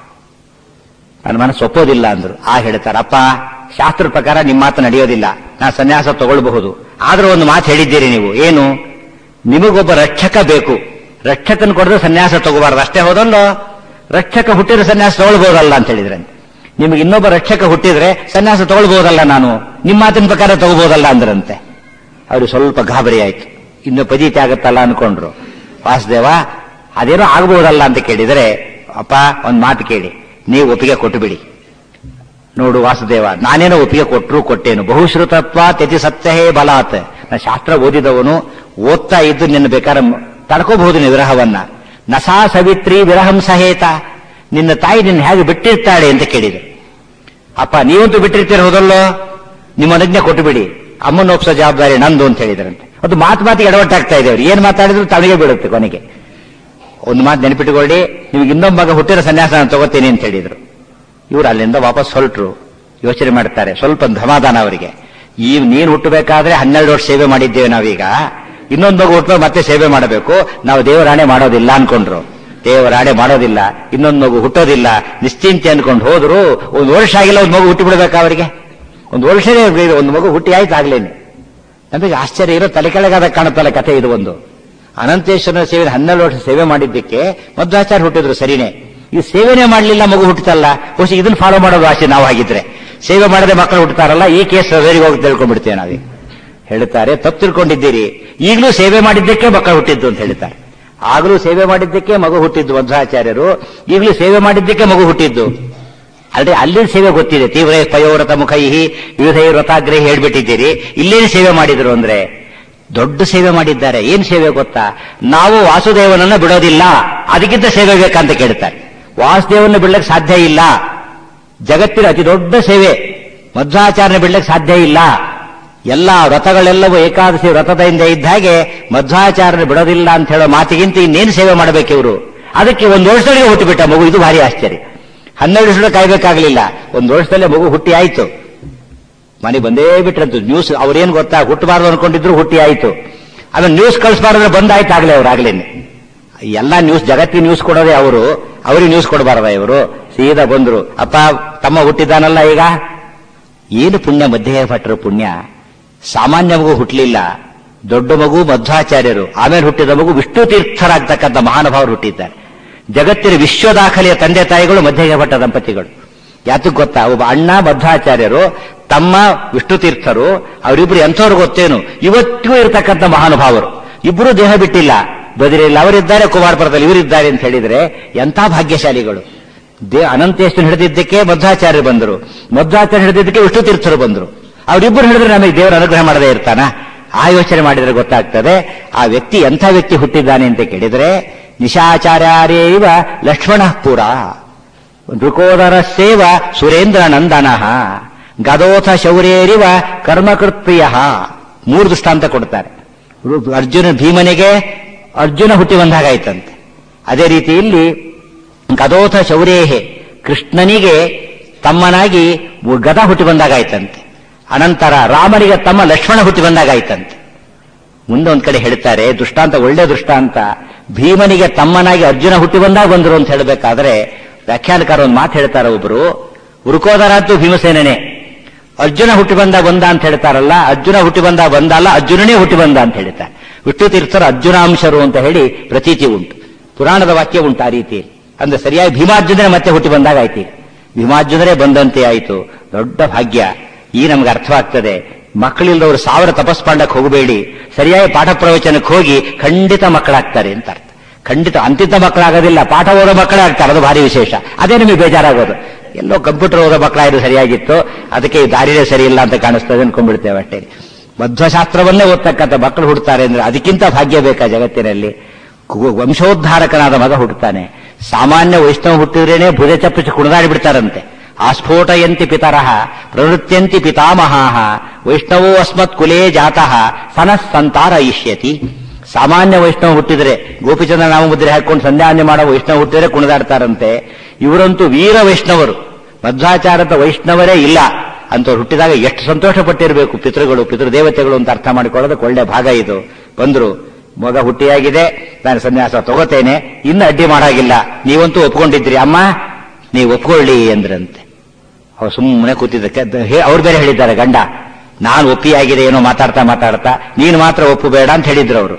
ನನ್ನ ಮನಸ್ಸು ಒಪ್ಪೋದಿಲ್ಲ ಅಂದ್ರು ಆ ಹೇಳ್ತಾರೆ ಅಪ್ಪ ಶಾಸ್ತ್ರದ ಪ್ರಕಾರ ನಿಮ್ಮ ಮಾತು ನಡೆಯೋದಿಲ್ಲ ನಾ ಸನ್ಯಾಸ ತಗೊಳ್ಬಹುದು ಆದ್ರೂ ಒಂದು ಮಾತು ಹೇಳಿದ್ದೀರಿ ನೀವು ಏನು ನಿಮಗೊಬ್ಬ ರಕ್ಷಕ ಬೇಕು ರಕ್ಷಕನ ಕೊಡದೆ ಸನ್ಯಾಸ ತಗೋಬಾರ್ದು ಅಷ್ಟೇ ಹೋದಲ್ಲೋ ರಕ್ಷಕ ಹುಟ್ಟಿದ್ರೆ ಸನ್ಯಾಸ ತಗೊಳ್ಬಹುದಲ್ಲ ಅಂತ ಹೇಳಿದ್ರಂತೆ ನಿಮಗೆ ಇನ್ನೊಬ್ಬ ರಕ್ಷಕ ಹುಟ್ಟಿದ್ರೆ ಸನ್ಯಾಸ ತಗೊಳ್ಬಹುದಲ್ಲ ನಾನು ನಿಮ್ಮ ಮಾತಿನ ಪ್ರಕಾರ ತಗೋಬಹುದಲ್ಲ ಅಂದ್ರಂತೆ ಅವ್ರಿಗೆ ಸ್ವಲ್ಪ ಗಾಬರಿ ಆಯ್ತು ಇನ್ನು ಪದೀತಿ ಆಗತ್ತಲ್ಲ ಅನ್ಕೊಂಡ್ರು ವಾಸುದೇವ ಅದೇನೋ ಆಗಬಹುದಲ್ಲ ಅಂತ ಕೇಳಿದರೆ ಅಪ್ಪ ಒಂದ್ ಮಾತು ಕೇಳಿ ನೀವು ಒಪ್ಪಿಗೆ ಕೊಟ್ಟು ಬಿಡಿ ನೋಡು ವಾಸುದೇವ ನಾನೇನೋ ಒಪ್ಪಿಗೆ ಕೊಟ್ಟರು ಕೊಟ್ಟೇನು ಬಹುಶ್ರುತತ್ವ ತೆತಿ ಸತ್ಯಹೇ ಬಲಾತ್ ನಾ ಶಾಸ್ತ್ರ ಓದಿದವನು ಓದ್ತಾ ಇದ್ದು ನಿನ್ನ ಬೇಕಾದ್ರೆ ತಡ್ಕೋಬಹುದು ನೀನು ವಿರಹವನ್ನ ನಸಾ ಸವಿತ್ರಿ ವಿರಹಂ ಸಹೇತ ನಿನ್ನ ತಾಯಿ ನಿನ್ನ ಹೇಗೆ ಬಿಟ್ಟಿರ್ತಾಳೆ ಅಂತ ಕೇಳಿದೆ ಅಪ್ಪ ನೀವಂತೂ ಬಿಟ್ಟಿರ್ತೀರ ಹೋದಲ್ಲೋ ನಿಮ್ಮ ಅನುಜ್ಞೆ ಕೊಟ್ಟು ಬಿಡಿ ಅಮ್ಮನ ಒಪ್ಸೋ ಜವಾಬ್ದಾರಿ ನಂದು ಅಂತ ಹೇಳಿದ್ರಂತೆ ಅದು ಮಾತು ಮಾತಿಗೆ ಎಡವಟ್ಟಾಗ್ತಾ ಇದೆ ಅವ್ರು ಏನ್ ಮಾತಾಡಿದ್ರು ತಲೆಗೆ ಬೀಳುತ್ತೆ ಕೊನೆಗೆ ಒಂದು ಮಾತು ನೆನಪಿಟ್ಟುಕೊಳ್ಳಿ ನಿಮಗೆ ಇನ್ನೊಬ್ಬ ಮಗ ಹುಟ್ಟಿರೋ ಸನ್ಯಾಸ ನಾನು ತಗೋತೀನಿ ಅಂತ ಹೇಳಿದ್ರು ಇವರು ಅಲ್ಲಿಂದ ವಾಪಸ್ ಹೊರಟ್ರು ಯೋಚನೆ ಮಾಡ್ತಾರೆ ಸ್ವಲ್ಪ ಸಮಾಧಾನ ಅವರಿಗೆ ಈ ನೀನು ಹುಟ್ಟಬೇಕಾದ್ರೆ ಹನ್ನೆರಡು ವರ್ಷ ಸೇವೆ ಮಾಡಿದ್ದೇವೆ ನಾವೀಗ ಇನ್ನೊಂದು ಮಗು ಹುಟ್ಟುವಾಗ ಮತ್ತೆ ಸೇವೆ ಮಾಡಬೇಕು ನಾವು ದೇವರಾಣೆ ಮಾಡೋದಿಲ್ಲ ಅನ್ಕೊಂಡ್ರು ದೇವರಾಣೆ ಮಾಡೋದಿಲ್ಲ ಇನ್ನೊಂದು ಮಗು ಹುಟ್ಟೋದಿಲ್ಲ ನಿಶ್ಚಿಂತೆ ಅನ್ಕೊಂಡು ಹೋದ್ರು ಒಂದು ವರ್ಷ ಆಗಿಲ್ಲ ಒಂದು ಮಗು ಹುಟ್ಟಿ ಬಿಡ್ಬೇಕಾ ಅವರಿಗೆ ಒಂದು ವರ್ಷನೇ ಇರ್ಲಿಲ್ಲ, ಒಂದು ಮಗು ಹುಟ್ಟಿ ಆಯ್ತು ಆಗ್ಲೇನೆ ನಮಗೆ ಆಶ್ಚರ್ಯ ಇರೋ ತಲೆ ಕೆಳಗಾದ ಕಾಣುತ್ತಲ್ಲ ಕಥೆ ಇದು ಒಂದು ಅನಂತೇಶ್ವರನ ಸೇವೆ ಹನ್ನೆರಡು ವರ್ಷ ಸೇವೆ ಮಾಡಿದ್ದಕ್ಕೆ ಮಧ್ವಾಚಾರ್ಯ ಹುಟ್ಟಿದ್ರು ಸರಿನೇ ಈ ಸೇವೆನೇ ಮಾಡಲಿಲ್ಲ ಮಗು ಹುಟ್ಟುತ್ತಲ್ಲ ಬಹುಶಃ ಇದನ್ನ ಫಾಲೋ ಮಾಡೋದು ಆಸೆ ನಾವು ಹಾಗಿದ್ರೆ ಸೇವೆ ಮಾಡದೆ ಮಕ್ಕಳು ಹುಟ್ಟುತ್ತಾರಲ್ಲ ಈ ಕೇಸ್ ವೆರಿಗೆ ಹೋಗಿ ತಿಳ್ಕೊಂಡ್ಬಿಡ್ತೇವೆ ನಾವೀಗ ಹೇಳ್ತಾರೆ ತಪ್ಪು ತಿಳ್ಕೊಂಡಿದ್ದೀರಿ ಈಗಲೂ ಸೇವೆ ಮಾಡಿದ್ದಕ್ಕೆ ಮಕ್ಕಳು ಹುಟ್ಟಿದ್ದು ಅಂತ ಹೇಳ್ತಾರೆ ಆಗಲೂ ಸೇವೆ ಮಾಡಿದ್ದಕ್ಕೆ ಮಗು ಹುಟ್ಟಿದ್ದು ಮಧ್ವಾಚಾರ್ಯರು ಈಗಲೂ ಸೇವೆ ಮಾಡಿದ್ದಕ್ಕೆ ಮಗು ಹುಟ್ಟಿದ್ದು ಅಲ್ಲದೆ ಅಲ್ಲಿ ಸೇವೆ ಗೊತ್ತಿದೆ ತೀವ್ರ ಪಯೋವ್ರತ ಮುಖೈಹಿ ವಿವಿಧ ವ್ರತಾಗ್ರಹಿ ಹೇಳ್ಬಿಟ್ಟಿದ್ದೀರಿ ಇಲ್ಲೇನು ಸೇವೆ ಮಾಡಿದ್ರು ಅಂದ್ರೆ ದೊಡ್ಡ ಸೇವೆ ಮಾಡಿದ್ದಾರೆ ಏನ್ ಸೇವೆ ಗೊತ್ತಾ ನಾವು ವಾಸುದೇವನನ್ನ ಬಿಡೋದಿಲ್ಲ ಅದಕ್ಕಿಂತ ಸೇವೆ ಬೇಕಂತ ಕೇಳ್ತಾರೆ ವಾಸುದೇವನ ಬಿಡ್ಲಕ್ಕೆ ಸಾಧ್ಯ ಇಲ್ಲ ಜಗತ್ತಿನ ಅತಿ ದೊಡ್ಡ ಸೇವೆ ಮಧ್ವಾಚಾರ್ಯ ಬಿಡ್ಲಕ್ಕೆ ಸಾಧ್ಯ ಇಲ್ಲ ಎಲ್ಲ ವ್ರತಗಳೆಲ್ಲವೂ ಏಕಾದಶಿ ವ್ರತದಿಂದ ಇದ್ದ ಹಾಗೆ ಮಧ್ವಾಚಾರ್ಯ ಬಿಡೋದಿಲ್ಲ ಅಂತ ಹೇಳೋ ಮಾತಿಗಿಂತ ಇನ್ನೇನು ಸೇವೆ ಮಾಡಬೇಕು ಇವರು ಅದಕ್ಕೆ ಒಂದು ವರ್ಷದೊಳಗೆ ಹುಟ್ಟುಬಿಟ್ಟ ಮಗು ಇದು ಭಾರಿ ಆಶ್ಚರ್ಯ ಹನ್ನೆರಡು ವರ್ಷದ ಕಾಯ್ಬೇಕಾಗ್ಲಿಲ್ಲ ಒಂದು ವರ್ಷದಲ್ಲೇ ಮಗು ಹುಟ್ಟಿ ಆಯ್ತು ಮನೆ ಬಂದೇ ಬಿಟ್ರಂತು ನ್ಯೂಸ್ ಅವ್ರೇನ್ ಗೊತ್ತಾ ಹುಟ್ಟಬಾರ್ದು ಅನ್ಕೊಂಡಿದ್ರು ಹುಟ್ಟಿ ಆಯ್ತು ಆಮೇಲೆ ನ್ಯೂಸ್ ಕಳಿಸಬಾರ್ದ್ರೆ ಬಂದಾಯ್ತು ಆಗ್ಲೇ ಅವ್ರು ಆಗ್ಲೇನೆ ಎಲ್ಲಾ ನ್ಯೂಸ್ ಜಗತ್ತಿನ ನ್ಯೂಸ್ ಕೊಡೋದೇ ಅವರು ಅವ್ರಿಗೆ ನ್ಯೂಸ್ ಕೊಡಬಾರ್ದ ಇವರು ಸೀದಾ ಬಂದ್ರು ಅಪ್ಪ ತಮ್ಮ ಹುಟ್ಟಿದ್ದಾನಲ್ಲ ಈಗ ಏನು ಪುಣ್ಯ ಮಧ್ಯೆ ಭಟ್ರು ಪುಣ್ಯ ಸಾಮಾನ್ಯ ಮಗು ಹುಟ್ಟಲಿಲ್ಲ ದೊಡ್ಡ ಮಗು ಮಧ್ವಾಚಾರ್ಯರು ಆಮೇಲೆ ಹುಟ್ಟಿದ ಮಗು ವಿಷ್ಣು ತೀರ್ಥರಾಗ್ತಕ್ಕಂಥ ಮಹಾನುಭಾವರು ಹುಟ್ಟಿದ್ದಾರೆ ಜಗತ್ತಿನ ವಿಶ್ವ ದಾಖಲೆಯ ತಂದೆ ತಾಯಿಗಳು ಮಧ್ಯಗೆ ಭಟ್ಟ ದಂಪತಿಗಳು ಯಾತಕ್ ಗೊತ್ತಾ ಒಬ್ಬ ಅಣ್ಣ ಮಧ್ವಾಚಾರ್ಯರು ತಮ್ಮ ವಿಷ್ಣು ತೀರ್ಥರು ಅವರಿಬ್ರು ಎಂಥವ್ರು ಗೊತ್ತೇನು ಇವತ್ತಿಗೂ ಇರತಕ್ಕಂಥ ಮಹಾನುಭಾವರು ಇಬ್ಬರು ದೇಹ ಬಿಟ್ಟಿಲ್ಲ ಬದಿರಿಲ್ಲ ಅವರಿದ್ದಾರೆ ಕುಮಾರಪುರದಲ್ಲಿ ಇವರಿದ್ದಾರೆ ಅಂತ ಹೇಳಿದ್ರೆ ಎಂಥ ಭಾಗ್ಯಶಾಲಿಗಳು ದೇ ಅನಂತೇಶ್ವರನ್ ಹಿಡಿದಿದ್ದಕ್ಕೆ ಮಧ್ವಾಚಾರ್ಯರು ಬಂದರು ಮಧ್ವಾಚಾರ್ಯ ಹಿಡಿದಿದ್ದಕ್ಕೆ ವಿಷ್ಣು ತೀರ್ಥರು ಬಂದರು ಅವರಿಬ್ಬರು ಹಿಡಿದ್ರೆ ನಮಗೆ ದೇವರ ಅನುಗ್ರಹ ಮಾಡದೇ ಇರ್ತಾನ ಆ ಯೋಚನೆ ಮಾಡಿದ್ರೆ ಗೊತ್ತಾಗ್ತದೆ ಆ ವ್ಯಕ್ತಿ ಎಂಥ ವ್ಯಕ್ತಿ ಹುಟ್ಟಿದ್ದಾನೆ ಅಂತ ಕೇಳಿದ್ರೆ ನಿಶಾಚಾರ್ಯಾರೇವ ಲಕ್ಷ್ಮಣ ಪುರ ನೃಕೋದರ ಸೇವ ಸುರೇಂದ್ರ ನಂದನ ಗದೋಥ ಶೌರ್ಯೇರಿವ ಕರ್ಮಕೃತ್ಪ್ರಿಯ ಮೂರು ದೃಷ್ಟಾಂತ ಕೊಡ್ತಾರೆ ಅರ್ಜುನ ಭೀಮನಿಗೆ ಅರ್ಜುನ ಹುಟ್ಟಿ ಬಂದಾಗಾಯ್ತಂತೆ ಅದೇ ರೀತಿ ಇಲ್ಲಿ ಗದೋಥ ಶೌರ್ಯೇಹೆ ಕೃಷ್ಣನಿಗೆ ತಮ್ಮನಾಗಿ ಗದ ಹುಟ್ಟಿ ಬಂದಾಗಾಯ್ತಂತೆ ಅನಂತರ ರಾಮನಿಗೆ ತಮ್ಮ ಲಕ್ಷ್ಮಣ ಹುಟ್ಟಿ ಬಂದಾಗಾಯ್ತಂತೆ ಮುಂದೆ ಒಂದ್ ಕಡೆ ಹೇಳ್ತಾರೆ ದೃಷ್ಟಾಂತ ಒಳ್ಳೆ ದೃಷ್ಟಾಂತ ಭೀಮನಿಗೆ ತಮ್ಮನಾಗಿ ಅರ್ಜುನ ಹುಟ್ಟಿ ಬಂದಾಗ ಬಂದರು ಅಂತ ಹೇಳಬೇಕಾದ್ರೆ ವ್ಯಾಖ್ಯಾನಕಾರ ಒಂದು ಮಾತು ಹೇಳ್ತಾರೆ ಒಬ್ರು ಉರುಕೋದರ ಅಂತೂ ಭೀಮಸೇನನೇ ಅರ್ಜುನ ಹುಟ್ಟಿ ಬಂದ ಬಂದ ಅಂತ ಹೇಳ್ತಾರಲ್ಲ ಅರ್ಜುನ ಹುಟ್ಟಿ ಬಂದ ಬಂದಲ್ಲ ಅರ್ಜುನನೇ ಹುಟ್ಟಿ ಬಂದ ಅಂತ ಹೇಳ್ತಾರೆ ವಿಷ್ಣು ತೀರ್ಥರು ಅರ್ಜುನಾಂಶರು ಅಂತ ಹೇಳಿ ಪ್ರತೀತಿ ಉಂಟು ಪುರಾಣದ ವಾಕ್ಯ ಉಂಟು ಆ ರೀತಿ ಅಂದ್ರೆ ಸರಿಯಾಗಿ ಭೀಮಾರ್ಜುನರೇ ಮತ್ತೆ ಹುಟ್ಟಿ ಬಂದಾಗ ಆಯ್ತು ಈಗ. ಭೀಮಾರ್ಜುನರೇ ಬಂದಂತೆ ಆಯಿತು ದೊಡ್ಡ ಭಾಗ್ಯ ಈ ನಮ್ಗೆ ಅರ್ಥವಾಗ್ತದೆ ಮಕ್ಕಳಿಲ್ಲದವರು ಸಾವಿರ ತಪಸ್ ಮಾಡಕ್ಕೆ ಹೋಗಬೇಡಿ ಸರಿಯಾಗಿ ಪಾಠ ಪ್ರವಚನಕ್ಕೆ ಹೋಗಿ ಖಂಡಿತ ಮಕ್ಕಳಾಗ್ತಾರೆ ಅಂತ ಅರ್ಥ ಖಂಡಿತ ಅಂತಿಂತ ಮಕ್ಕಳಾಗೋದಿಲ್ಲ ಪಾಠ ಓದೋ ಮಕ್ಕಳೇ ಆಗ್ತಾರೆ ಅದು ಭಾರಿ ವಿಶೇಷ ಅದೇ ನಿಮಗೆ ಬೇಜಾರಾಗೋದು ಎಲ್ಲೋ ಕಂಪ್ಯೂಟರ್ ಓದೋ ಮಕ್ಕಳಾದ್ರು ಸರಿಯಾಗಿತ್ತು ಅದಕ್ಕೆ ಈ ದಾರಿನೇ ಸರಿ ಇಲ್ಲ ಅಂತ ಕಾಣಿಸ್ತದೆ ಅನ್ಕೊಂಡ್ಬಿಡ್ತೇವೆ ಅಷ್ಟೇ ಮಧ್ವಶಾಸ್ತ್ರವನ್ನೇ ಓದ್ತಕ್ಕಂಥ ಮಕ್ಕಳು ಹುಡ್ತಾರೆ ಅಂದ್ರೆ ಅದಕ್ಕಿಂತ ಭಾಗ್ಯ ಬೇಕಾ ಜಗತ್ತಿನಲ್ಲಿ ಕು- ವಂಶೋದ್ಧಾರಕನಾದ ಮಗ ಹುಟ್ಟುತ್ತಾನೆ ಸಾಮಾನ್ಯ ವೈಷ್ಣವ ಹುಟ್ಟಿದ್ರೇನೆ ಭುಜ ಚಪ್ಪಿಸಿ ಕುಣಿದಾಡಿ ಬಿಡ್ತಾರಂತೆ ಆಸ್ಫೋಟಯಂತಿ ಪಿತರಃ ಪ್ರವೃತ್ಯಂತಿ ಪಿತಾಮಹಾಹ ವೈಷ್ಣವೋ ಅಸ್ಮತ್ ಕುಲೇ ಜಾತಃ ಸನಃ ಸಂತಾರ ಇಷ್ಯತಿ ಸಾಮಾನ್ಯ ವೈಷ್ಣವ ಹುಟ್ಟಿದ್ರೆ ಗೋಪಿಚಂದ್ರ ನಾಮಮುದ್ರೆ ಹಾಕೊಂಡು ಸಂಧ್ಯಾವಂದನೆ ಮಾಡೋ ವೈಷ್ಣವ ಹುಟ್ಟಿದ್ರೆ ಕುಣಿದಾಡ್ತಾರಂತೆ ಇವರಂತೂ ವೀರ ವೈಷ್ಣವರು ಮಧ್ವಾಚಾರದ ವೈಷ್ಣವರೇ ಇಲ್ಲ ಅಂತವ್ರು ಹುಟ್ಟಿದಾಗ ಎಷ್ಟು ಸಂತೋಷ ಪಟ್ಟಿರಬೇಕು ಪಿತೃಗಳು ಪಿತೃದೇವತೆಗಳು ಅಂತ ಅರ್ಥ ಮಾಡಿಕೊಳ್ಳೋದಕ್ಕೆ ಒಳ್ಳೆ ಭಾಗ ಇದು ಬಂದ್ರು ಮಗ ಹುಟ್ಟಿಯಾಗಿದೆ ನಾನು ಸನ್ಯಾಸ ತಗೋತೇನೆ ಇನ್ನು ಅಡ್ಡಿ ಮಾಡಾಗಿಲ್ಲ ನೀವಂತೂ ಒಪ್ಕೊಂಡಿದ್ರಿ ಅಮ್ಮ ನೀವು ಒಪ್ಕೊಳ್ಳಿ ಅಂದ್ರಂತೆ ಅವ್ರು ಸುಮ್ಮನೆ ಕೂತಿದ್ದಕ್ಕೆ ಅವ್ರು ಬೇರೆ ಹೇಳಿದ್ದಾರೆ ಗಂಡ ನಾನು ಒಪ್ಪಿಯಾಗಿದೆ ಏನೋ ಮಾತಾಡ್ತಾ ಮಾತಾಡ್ತಾ ನೀನು ಮಾತ್ರ ಒಪ್ಪಬೇಡ ಅಂತ ಹೇಳಿದ್ರು ಅವರು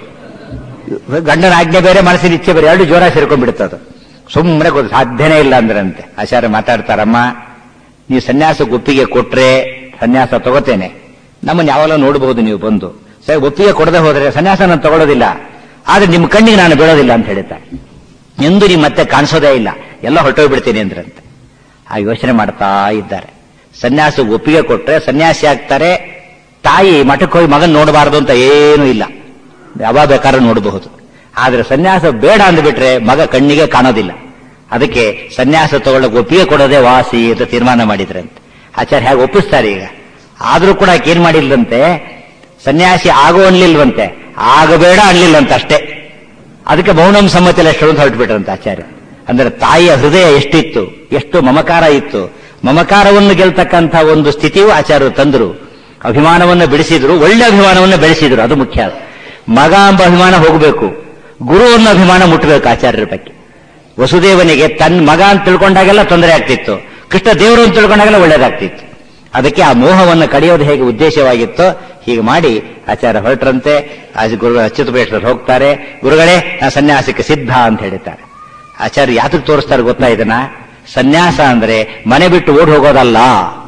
ಗಂಡನ ಆಜ್ಞೆ ಬೇರೆ ಮನಸ್ಸಿನ ಇಚ್ಛೆ ಬೇರೆ ಎರಡು ಜೋರ ಸೇರ್ಕೊಂಡ್ಬಿಡುತ್ತದು ಸುಮ್ಮನೆ ಗೊತ್ತು ಸಾಧ್ಯನೇ ಇಲ್ಲ ಅಂದ್ರಂತೆ ಆಚಾರ್ಯ ಮಾತಾಡ್ತಾರಮ್ಮ ನೀವು ಸನ್ಯಾಸ ಒಪ್ಪಿಗೆ ಕೊಟ್ರೆ ಸನ್ಯಾಸ ತಗೋತೇನೆ ನಮ್ಮನ್ನು ಯಾವಾಗಲೂ ನೋಡಬಹುದು ನೀವು ಬಂದು ಸರಿ ಒಪ್ಪಿಗೆ ಕೊಡದೆ ಹೋದ್ರೆ ಸನ್ಯಾಸ ನಾನು ತಗೊಳ್ಳೋದಿಲ್ಲ ಆದ್ರೆ ನಿಮ್ಮ ಕಣ್ಣಿಗೆ ನಾನು ಬೀಳೋದಿಲ್ಲ ಅಂತ ಹೇಳ್ತಾರೆ ಎಂದು ನೀವು ಮತ್ತೆ ಕಾಣಿಸೋದೇ ಇಲ್ಲ ಎಲ್ಲ ಹೊರಟೋಗ್ಬಿಡ್ತೀನಿ ಅಂದ್ರಂತೆ ಆ ಯೋಚನೆ ಮಾಡ್ತಾ ಇದ್ದಾರೆ ಸನ್ಯಾಸ ಒಪ್ಪಿಗೆ ಕೊಟ್ರೆ ಸನ್ಯಾಸಿ ಆಗ್ತಾರೆ ತಾಯಿ ಮಠಕ್ಕೆ ಹೋಗಿ ಮಗನ್ ನೋಡಬಾರದು ಅಂತ ಏನೂ ಇಲ್ಲ ಯಾವಾಗ ಬೇಕಾದ್ರೂ ನೋಡಬಹುದು ಆದ್ರೆ ಸನ್ಯಾಸ ಬೇಡ ಅಂದ್ಬಿಟ್ರೆ ಮಗ ಕಣ್ಣಿಗೆ ಕಾಣೋದಿಲ್ಲ ಅದಕ್ಕೆ ಸನ್ಯಾಸ ತಗೊಳ್ಳೋಕೆ ಒಪ್ಪಿಗೆ ಕೊಡೋದೇ ವಾಸಿ ಅಂತ ತೀರ್ಮಾನ ಮಾಡಿದ್ರಂತೆ ಆಚಾರ್ಯ ಹೇಗೆ ಒಪ್ಪಿಸ್ತಾರೆ ಈಗ ಆದ್ರೂ ಕೂಡ ಆಕೆ ಏನ್ ಮಾಡಿಲ್ಲಂತೆ ಸನ್ಯಾಸಿ ಆಗೋ ಅನ್ಲಿಲ್ವಂತೆ ಆಗಬೇಡ ಅನ್ಲಿಲ್ಲಂತ ಅಷ್ಟೇ ಅದಕ್ಕೆ ಮೌನಂ ಸಮ್ಮತಿಲ್ಲ ಎಷ್ಟು ಅಂತ ಹೊರಟುಬಿಟ್ರಂತೆ ಆಚಾರ್ಯ ಅಂದ್ರೆ ತಾಯಿಯ ಹೃದಯ ಎಷ್ಟಿತ್ತು ಎಷ್ಟು ಮಮಕಾರ ಇತ್ತು ಮಮಕಾರವನ್ನು ಗೆಲ್ತಕ್ಕಂಥ ಒಂದು ಸ್ಥಿತಿಯು ಆಚಾರ್ಯರು ತಂದರು ಅಭಿಮಾನವನ್ನು ಬೆಳೆಸಿದ್ರು ಒಳ್ಳೆ ಅಭಿಮಾನವನ್ನು ಬೆಳೆಸಿದ್ರು ಅದು ಮುಖ್ಯ ಮಗ ಎಂಬ ಅಭಿಮಾನ ಹೋಗಬೇಕು ಗುರು ಅನ್ನೋ ಅಭಿಮಾನ ಮುಟ್ಟಬೇಕು ಆಚಾರ್ಯರ ಬಗ್ಗೆ ವಸುದೇವನಿಗೆ ತನ್ನ ಮಗ ಅಂತ ತಿಳ್ಕೊಂಡಾಗೆಲ್ಲ ತೊಂದರೆ ಆಗ್ತಿತ್ತು ಕೃಷ್ಣ ದೇವರು ಅಂತ ತಿಳ್ಕೊಂಡಾಗೆಲ್ಲ ಒಳ್ಳೇದಾಗ್ತಿತ್ತು ಅದಕ್ಕೆ ಆ ಮೋಹವನ್ನು ಕಡಿಯೋದು ಹೇಗೆ ಉದ್ದೇಶವಾಗಿತ್ತೋ ಹೀಗೆ ಮಾಡಿ ಆಚಾರ್ಯ ಹೊರಟ್ರಂತೆ ಆ ಗುರು ಅಚ್ಯುತಪೇಶ್ವರ್ ಹೋಗ್ತಾರೆ ಗುರುಗಳೇ ನಾ ಸನ್ಯಾಸಕ್ಕೆ ಸಿದ್ಧ ಅಂತ ಹೇಳ್ತಾರೆ ಆಚಾರ್ಯ ಯಾತಕ್ಕೆ ತೋರಿಸ್ತಾರೆ ಗೊತ್ತಾ ಇದನ್ನ ಸನ್ಯಾಸ ಅಂದ್ರೆ ಮನೆ ಬಿಟ್ಟು ಓಡ್ ಹೋಗೋದಲ್ಲ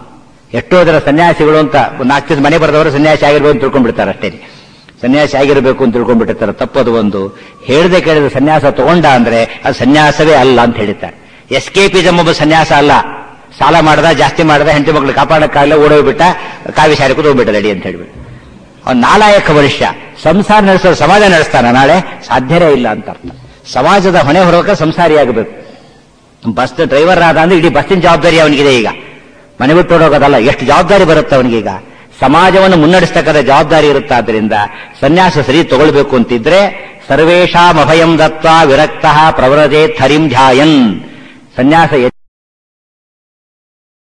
ಎಷ್ಟೋ ಜನ ಸನ್ಯಾಸಿಗಳು ಅಂತ ಒಂದು ನಾಲ್ಕು ದಿವಸ ಮನೆ ಬರೆದವರು ಸನ್ಯಾಸಿ ಆಗಿರ್ಬೋದು ಅಂತ ತಿಳ್ಕೊಂಡ್ಬಿಡ್ತಾರೆ ಅಷ್ಟೇ ಸನ್ಯಾಸಿ ಆಗಿರಬೇಕು ಅಂತ ತಿಳ್ಕೊಂಡ್ಬಿಟ್ಟಿರ್ತಾರೆ ತಪ್ಪದು ಒಂದು ಹೇಳದೆ ಕೇಳಿದ ಸನ್ಯಾಸ ತಗೊಂಡ ಅಂದ್ರೆ ಅದು ಸನ್ಯಾಸವೇ ಅಲ್ಲ ಅಂತ ಹೇಳಿದ್ದಾರೆ ಎಸ್ಕೇಪಿಸಮ್ ಒಬ್ಬ ಸನ್ಯಾಸ ಅಲ್ಲ ಸಾಲ ಮಾಡದ ಜಾಸ್ತಿ ಮಾಡದ ಹೆಂಡತಿ ಮಕ್ಕಳು ಕಾಪಾಡಕ್ಕಾಗಲ್ಲ ಓಡೋಗ್ಬಿಟ್ಟ ಕಾವಿ ಶಾರಿ ಕೂತ್ಕೊಂಡ್ಬಿಟ್ಟ ರೆಡಿ ಅಂತ ಹೇಳ್ಬಿಟ್ಟು ಅವ್ನು ನಾಲಾಯಕ ಮನುಷ್ಯ ಸಂಸಾರ ನಡೆಸೋ ಸಮಾಜ ನಡೆಸ್ತಾನ ನಾಳೆ ಸಾಧ್ಯನೇ ಇಲ್ಲ ಅಂತ ಅರ್ಥ ಸಮಾಜದ ಹೊಣೆ ಹೊರಕ ಸಂಸಾರಿಯಾಗಬೇಕು ಬಸ್ ಡ್ರೈವರ್ ಆದ ಅಂದ್ರೆ ಇಡೀ ಬಸ್ಸಿನ ಜವಾಬ್ದಾರಿ ಅವನಿಗಿದೆ ಈಗ ಮನೆ ಬಿಟ್ಟು ಹೋಗೋದಲ್ಲ ಎಷ್ಟು ಜವಾಬ್ದಾರಿ ಬರುತ್ತೆ ಅವನಿಗೀಗ ಸಮಾಜವನ್ನು ಮುನ್ನಡೆಸ್ತಕ್ಕಂಥ ಜವಾಬ್ದಾರಿ ಇರುತ್ತಾದ್ರಿಂದ ಸನ್ಯಾಸ ಸರಿ ತಗೊಳ್ಬೇಕು ಅಂತಿದ್ರೆ ಸರ್ವೇಶಾಂ ಅಭಯಂ ದತ್ವ ವಿರಕ್ತ ಪ್ರವರದೆ ಥರಿಂ ಧ್ಯಾಯನ್ ಸನ್ಯಾಸ